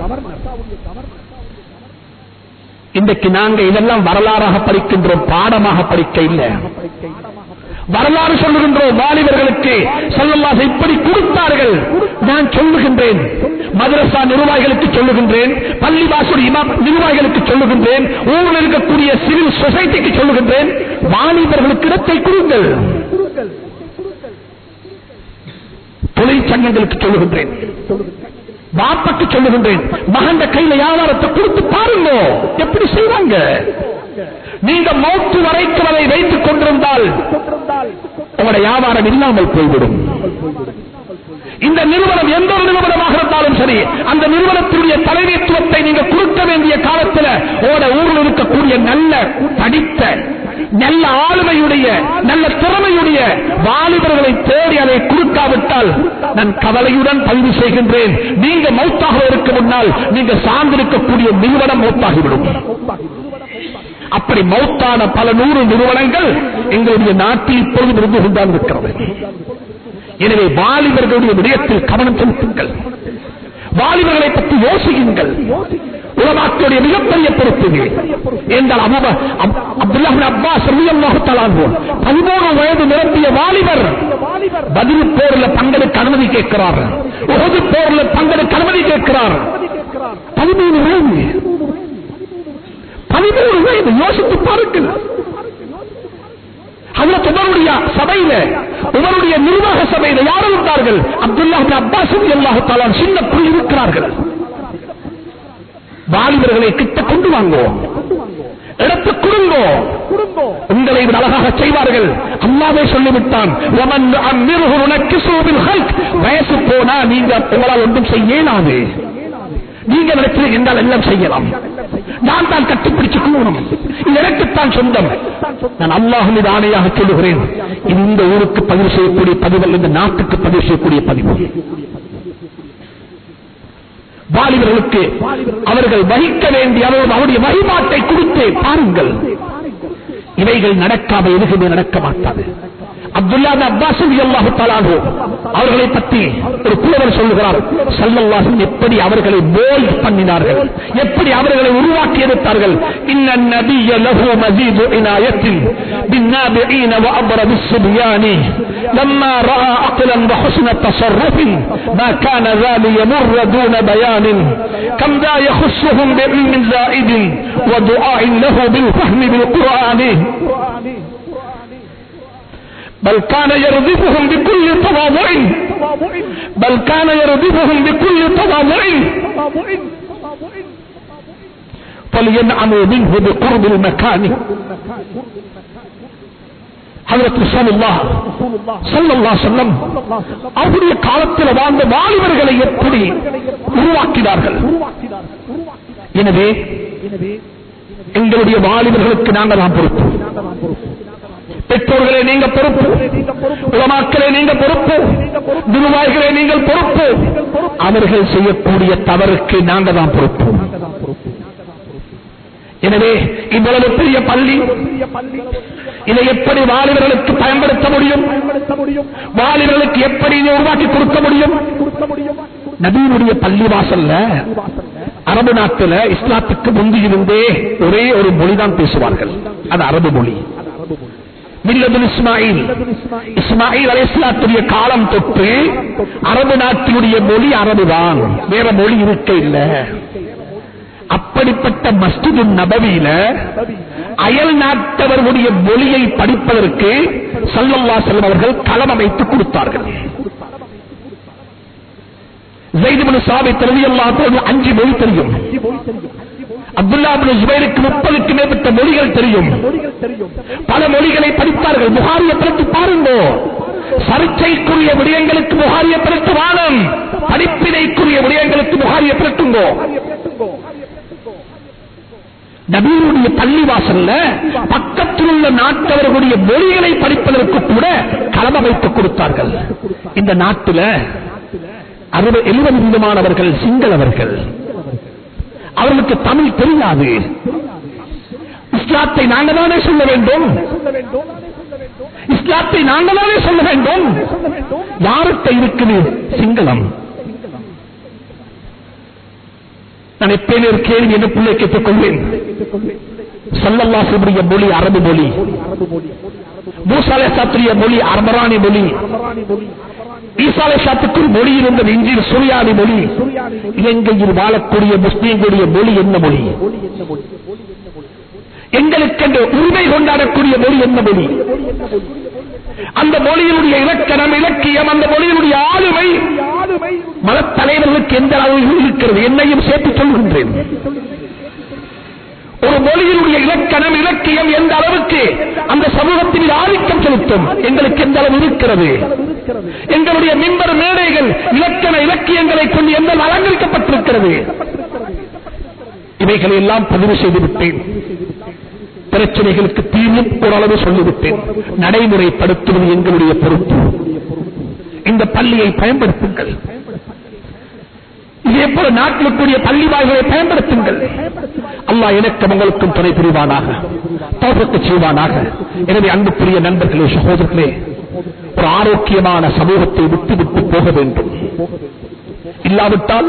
இன்றைக்கு நாங்க இதெல்லாம் வரலாறாக படிக்கின்றோம் பாடமாக படிக்க இல்லை வரலாறு சொல்லுகின்றோம் வாலிபர்களுக்கு சொல்லல்லாச இப்படி கொடுத்தார்கள் நான் சொல்லுகின்றேன் மதரசா நிர்வாகிகளுக்கு சொல்லுகின்றேன் பள்ளிவாசல் இமாம் நிர்வாகிகளுக்கு சொல்லுகின்றேன் ஊரில் இருக்கக்கூடிய சிவில் சொசைட்டிக்கு சொல்லுகின்றேன் வாலிபர்களுக்கு இடத்தை கொடுங்கள் தொழிற்சங்கங்களுக்கு சொல்லுகின்றேன் பாப்பாக்கு சொல்லுகின்றேன் மகண்ட கையில வியாபாரத்தை கொடுத்து பாருங்க எப்படி செய்வாங்க நீங்க மௌத்து வரைக்கும் அதை வைத்துக் கொண்டிருந்தால் உங்களுடைய வியாபாரம் இல்லாமல் போய்விடும் இந்த நிறுவனம் எந்த ஒரு நிறுவனமாக இருந்தாலும் சரி அந்த நிறுவனத்தினுடைய தலைமைத்துவத்தை நீங்க கொடுக்க வேண்டிய காலத்தில் உங்களோட ஊரில் இருக்கக்கூடிய நல்ல படித்த நல்ல ஆளுமையுடைய நல்ல திறமையுடைய வாலிபர்களை தேடி அதை கொடுக்காவிட்டால் நான் கவலையுடன் பதிவு செய்கின்றேன் நீங்க மௌத்தாக இருக்க முன்னால் நீங்க சார்ந்திருக்கக்கூடிய நிறுவனம் மௌத்தாகிவிடும் அப்படி மௌத்தான பல நூறு நிறுவனங்கள் எங்களுடைய நாட்டில் இப்பொழுது இருந்து கொண்டான் இருக்கிறது எனவே வாலிபர்களுடைய விடயத்தில் கவனம் செலுத்துங்கள் வாலிபர்களை பற்றி யோசியுங்கள் உலமாக்களுடைய மிகப்பெரிய பொறுப்பு இது. என்றால் அபூப அப்- அப்துல்லாஹ் பின் அப்பாஸ் ரலியல்லாஹு தஆலா அன்ஹு பதிமூணு வயது நிரம்பிய வாலிபர் பதில் போர்ல பங்கெடுக்க அனுமதி கேட்கிறார் உஹது போர்ல பங்கெடுக்க அனுமதி கேட்கிறார் பதிமூணு வயது பதிமூணு வயது யோசித்து பாருங்கள் ஹஜரத் உமருடைய சபையில உமருடைய நிர்வாக சபையில யார் இருந்தார்கள் அப்துல்லா பின் அப்பாஸ் அல்லாஹு தாலா சின்ன புள்ளி இருக்கிறார்கள் வாலிபர்களை கிட்ட கொண்டு வாங்கோ இடத்து கொடுங்கோ உங்களை விட அழகாக செய்வார்கள் அல்லாவே சொல்லிவிட்டான் "வமன் அம்மிருஹு நுனக்கிசுஹு பில் ஹல்க்." வயசு போனா நீங்க உங்களால் ஒன்றும் செய்ய இயலாது நீங்க நினைச்சது என்றால் எல்லாம் செய்யலாம் நான் தான் கட்டிப்பிடிச்சு கூணும் இது எனக்குத்தான் சொந்தம் நான் அல்லாஹ் மீது ஆணையாக சொல்லுகிறேன் இது இந்த ஊருக்கு பதிவு செய்யக்கூடிய பதிவு அல்ல இந்த நாட்டுக்கு பதிவு செய்யக்கூடிய பதிவு வாலிபர்களுக்கு அவர்கள் வகிக்க வேண்டிய அவர்கள் அவருடைய வழிபாட்டை கொடுத்து பாருங்கள் இவைகள் நடக்காம எதுவுமே நடக்க மாட்டாது அப்துல்லா அப்பாஸ் அல்லாஹு தலானோ அவர்களை பற்றி ஒரு புலவர் சொல்லுகிறார் சல்லல்லாஹும் எப்படி அவர்களை போல் பண்ணினார்கள் எப்படி அவர்களை உருவாக்கி எடுத்தார்கள் இன்ன நபிய லஹு மஸீது இனாயத்தின் بالنابعين وأبرد الصبيان لما رأى عقلا وحسن تصرف ما كان ذا ليمر دون بيان كم ذا يخصهم بعلم زائد ودعاء له بالفهم بالقرآن بل كان يرضفهم بكل تواضع بل كان يرضفهم بكل تواضع فلينعموا منه بقرب المكان ஹதரத் ரசூலுல்லாஹ் ஸல்லல்லாஹு அலைஹி வஸல்லம் அவருடைய காலத்தில் வாழ்ந்த வாலிபர்களை எப்படி உருவாக்கினார்கள் எனவே எங்களுடைய வாலிபர்களுக்கு நாங்கள் தான் பொறுப்பு பெற்றோர்களே நீங்க பொறுப்பு உலமாக்களே நீங்க பொறுப்பு நிர்வாகிகளே நீங்கள் பொறுப்பு அவர்கள் செய்யக்கூடிய தவறுக்கு நாங்க தான் பொறுப்பு எனவே இவ்வளவு பெரிய பள்ளி இதை எப்படி வாலிபர்களுக்கு பயன்படுத்த முடியும் வாலிபர்களுக்கு எப்படி இதை உருவாக்கி கொடுக்க முடியும் நபீனுடைய பள்ளி வாசல்ல அரபு நாட்டுல இஸ்லாத்துக்கு முந்தியிருந்தே ஒரே ஒரு மொழிதான் பேசுவார்கள் அது அரபு மொழி மில்லதுல் இஸ்மாயில் இஸ்மாயில் அலை இஸ்லாத்துடைய காலம் தொட்டு அரபு நாட்டினுடைய மொழி அரபுதான் வேற மொழி இருக்க இல்ல அப்படிப்பட்ட மஸ்ஜிது நபவியில அயல் நாட்டவர்களுடைய மொழியை படிப்பதற்கு சல்லல்லா செல்லம் அவர்கள் களம் அமைத்து கொடுத்தார்கள் ஜெய்துபுல் சாபி தெரிவி எல்லாத்தோடு அஞ்சு மொழி தெரியும் அப்துல்லா பின் ஜுபைருக்கு முப்பதுக்கு மேற்பட்ட மொழிகள் தெரியும் பல மொழிகளை படித்தார்கள் புகாரிய பிறத்து பாருங்கோ சர்ச்சைக்குரிய விடயங்களுக்கு புகாரிய பிறத்து வானம் படிப்பினைக்குரிய விடயங்களுக்கு புகாரிய பிறட்டுங்கோ நபீருடைய பள்ளிவாசல்ல பக்கத்தில் உள்ள நாட்டவர்களுடைய மொழிகளை படிப்பதற்கு கூட களம் அமைத்துக் கொடுத்தார்கள் இந்த நாட்டில் அறுபது எழுபது விதமானவர்கள் சிங்களவர்கள் அவர்களுக்கு தமிழ் தெரியாது இஸ்லாத்தை நாங்கள் தானே சொல்ல வேண்டும் இஸ்லாத்தை நாங்கள் தானே சொல்ல வேண்டும் யார்கிட்ட இருக்குது சிங்களம் நான் எப்பேனே ஒரு கேள்வி என்ன பிள்ளை கேட்டுக் கொள்வேன் சல்லல்லாசுடைய மொழி அரபு மொழி மூசாலே சாத்திரிய மொழி அரபராணி மொழி ஈசாலை சாத்துக்கு மொழி இருந்தது இஞ்சில் சுரியானி மொழி இலங்கையில் வாழக்கூடிய முஸ்லீம்களுடைய மொழி என்ன மொழி எங்களுக்கென்று உரிமை கொண்டாடக்கூடிய மொழி என்ன மொழி அந்த மொழியினுடைய இலக்கணம் இலக்கியம் அந்த மொழியினுடைய ஆளுமை மதத்தலைவர்களுக்கு எந்த அளவு இருக்கிறது என்னையும் சேர்த்து சொல்கின்றேன் ஒரு மொழியினுடைய இலக்கணம் இலக்கியம் எந்த அளவுக்கு அந்த சமூகத்தின் ஆதிக்கம் செலுத்தும் எங்களுக்கு எந்த அளவு இருக்கிறது எங்களுடைய மின்பர் மேடைகள் இலக்கண இலக்கியங்களை கொண்டு எந்த அளவு அலங்கரிக்கப்பட்டிருக்கிறது இவைகளை எல்லாம் பதிவு செய்து விட்டேன் பிரச்சனைகளுக்கு தீர்வும் ஓரளவு சொல்லிவிட்டேன் நடைமுறைப்படுத்துவது எங்களுடைய பொறுப்பு இந்த பள்ளியை பயன்படுத்துங்கள் இதே போல நாட்டில் கூடிய பள்ளி வாய்களை பயன்படுத்துங்கள் அல்லாஹ் எனக்கும் உங்களுக்கும் துணை புரிவானாக தோற்றத்து செய்வானாக எனவே அன்புக்குரிய நண்பர்களே சகோதரர்களே ஒரு ஆரோக்கியமான சமூகத்தை விட்டு விட்டு போக வேண்டும் இல்லாவிட்டால்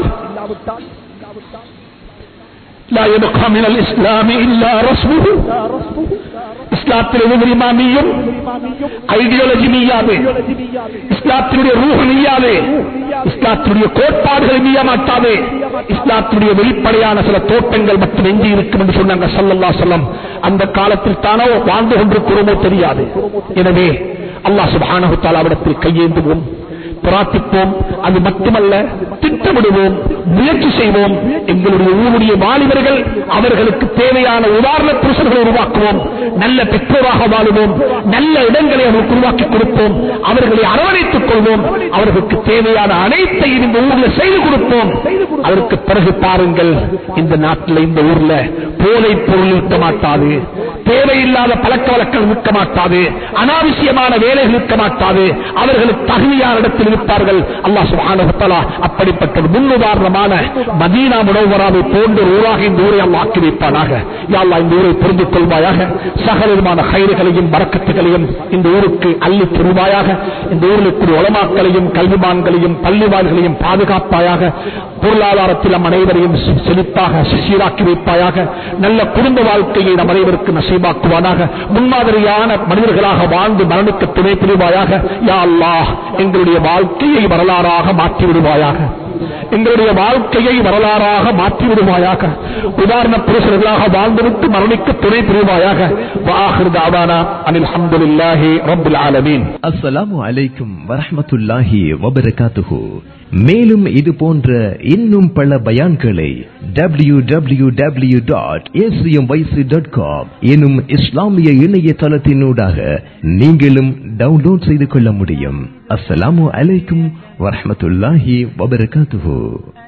لا يبقى من الإسلام إلا رسمه இஸ்லாத்தில் எது தெரியுமா நீயும் ஐடியாலஜி நீயாது இஸ்லாத்தினுடைய ரூஹ நீயாது இஸ்லாத்தினுடைய கோட்பாடுகள் நீய மாட்டாது இஸ்லாத்தினுடைய வெளிப்படையான சில தோட்டங்கள் மட்டும் எஞ்சி இருக்கும் என்று சொன்னாங்க சல்லல்லா சொல்லம் அந்த காலத்தில் தானோ வாழ்ந்து கொண்டிருக்கிறோமோ தெரியாது எனவே அல்லாஹ் சுபானகுத்தாலாவிடத்தில் கையேந்துவோம் பிரார்த்திப்போம் அது மட்டுமல்ல திட்டமிடுவோம் முயற்சி செய்வோம் எங்களுடைய ஊருடைய வாலிபர்கள் அவர்களுக்கு தேவையான உதாரண புருஷர்களை உருவாக்குவோம் நல்ல பெற்றோராக வாழுவோம் நல்ல இடங்களை அவர்களுக்கு உருவாக்கி கொடுப்போம் அவர்களை அரவணைத்துக் கொள்வோம் அவர்களுக்கு தேவையான அனைத்தையும் இந்த ஊர்ல செய்து கொடுப்போம் அதற்கு பிறகு பாருங்கள் இந்த நாட்டில் இந்த ஊர்ல போதை பொருள் இருக்க மாட்டாது தேவையில்லாத பழக்க வழக்கம் இருக்க மாட்டாது அனாவசியமான வேலைகள் இருக்க மாட்டாது அவர்களுக்கு தகுதியான இடத்தில் இருப்பார்கள் அல்லாஹ் சுப்ஹானஹு வ தஆலா அப்படிப்பட்ட ஒரு முன்னுதாரணமான மதீனா முனவராவை போன்ற ஒரு ஊராக இந்த ஊரை அல்லாஹ் ஆக்கி வைப்பானாக யா அல்லாஹ் இந்த ஊரை புரிந்து கொள்வாயாக சகலமான கயிறுகளையும் வரக்கத்துகளையும் இந்த ஊருக்கு அள்ளி தருவாயாக இந்த ஊரில் இருக்கிற உலமாக்களையும் கல்விமான்களையும் பள்ளிவாள்களையும் பாதுகாப்பாயாக பொருளாதாரத்தில் நம் அனைவரையும் செ- செழிப்பாக சீராக்கி வைப்பாயாக நல்ல குடும்ப வாழ்க்கையை நம் அனைவருக்கு நசீபாக்குவானாக முன்மாதிரியான மனிதர்களாக வாழ்ந்து மரணிக்க துணை புரிவாயாக யா அல்லாஹ் எங்களுடைய வாழ்க்கையை வரலாறாக மாற்றி விடுவாயாக எங்களுடைய வாழ்க்கையை வரலாறாக மாற்றி விடுவாயாக உதாரண புருஷர்களாக வாழ்ந்துவிட்டு மரணிக்க துணை புரிவாயாக வாஹிர் தாவானா அனில் அஹமதுல்லாஹி ரப்புல் ஆலமீன் அஸ்ஸலாமு அலைக்கும் வரஹ்மத்துல்லாஹி வபரகாத்துஹு மேலும் இது போன்ற இன்னும் பல பயான்களை W W W dot dot com எனும் இஸ்லாமிய இணையதளத்தினூடாக நீங்களும் டவுன்லோட் செய்து கொள்ள முடியும் அஸ்ஸலாமு அலைக்கும் வரஹ்மத்துல்லாஹி வபரகாத்துஹு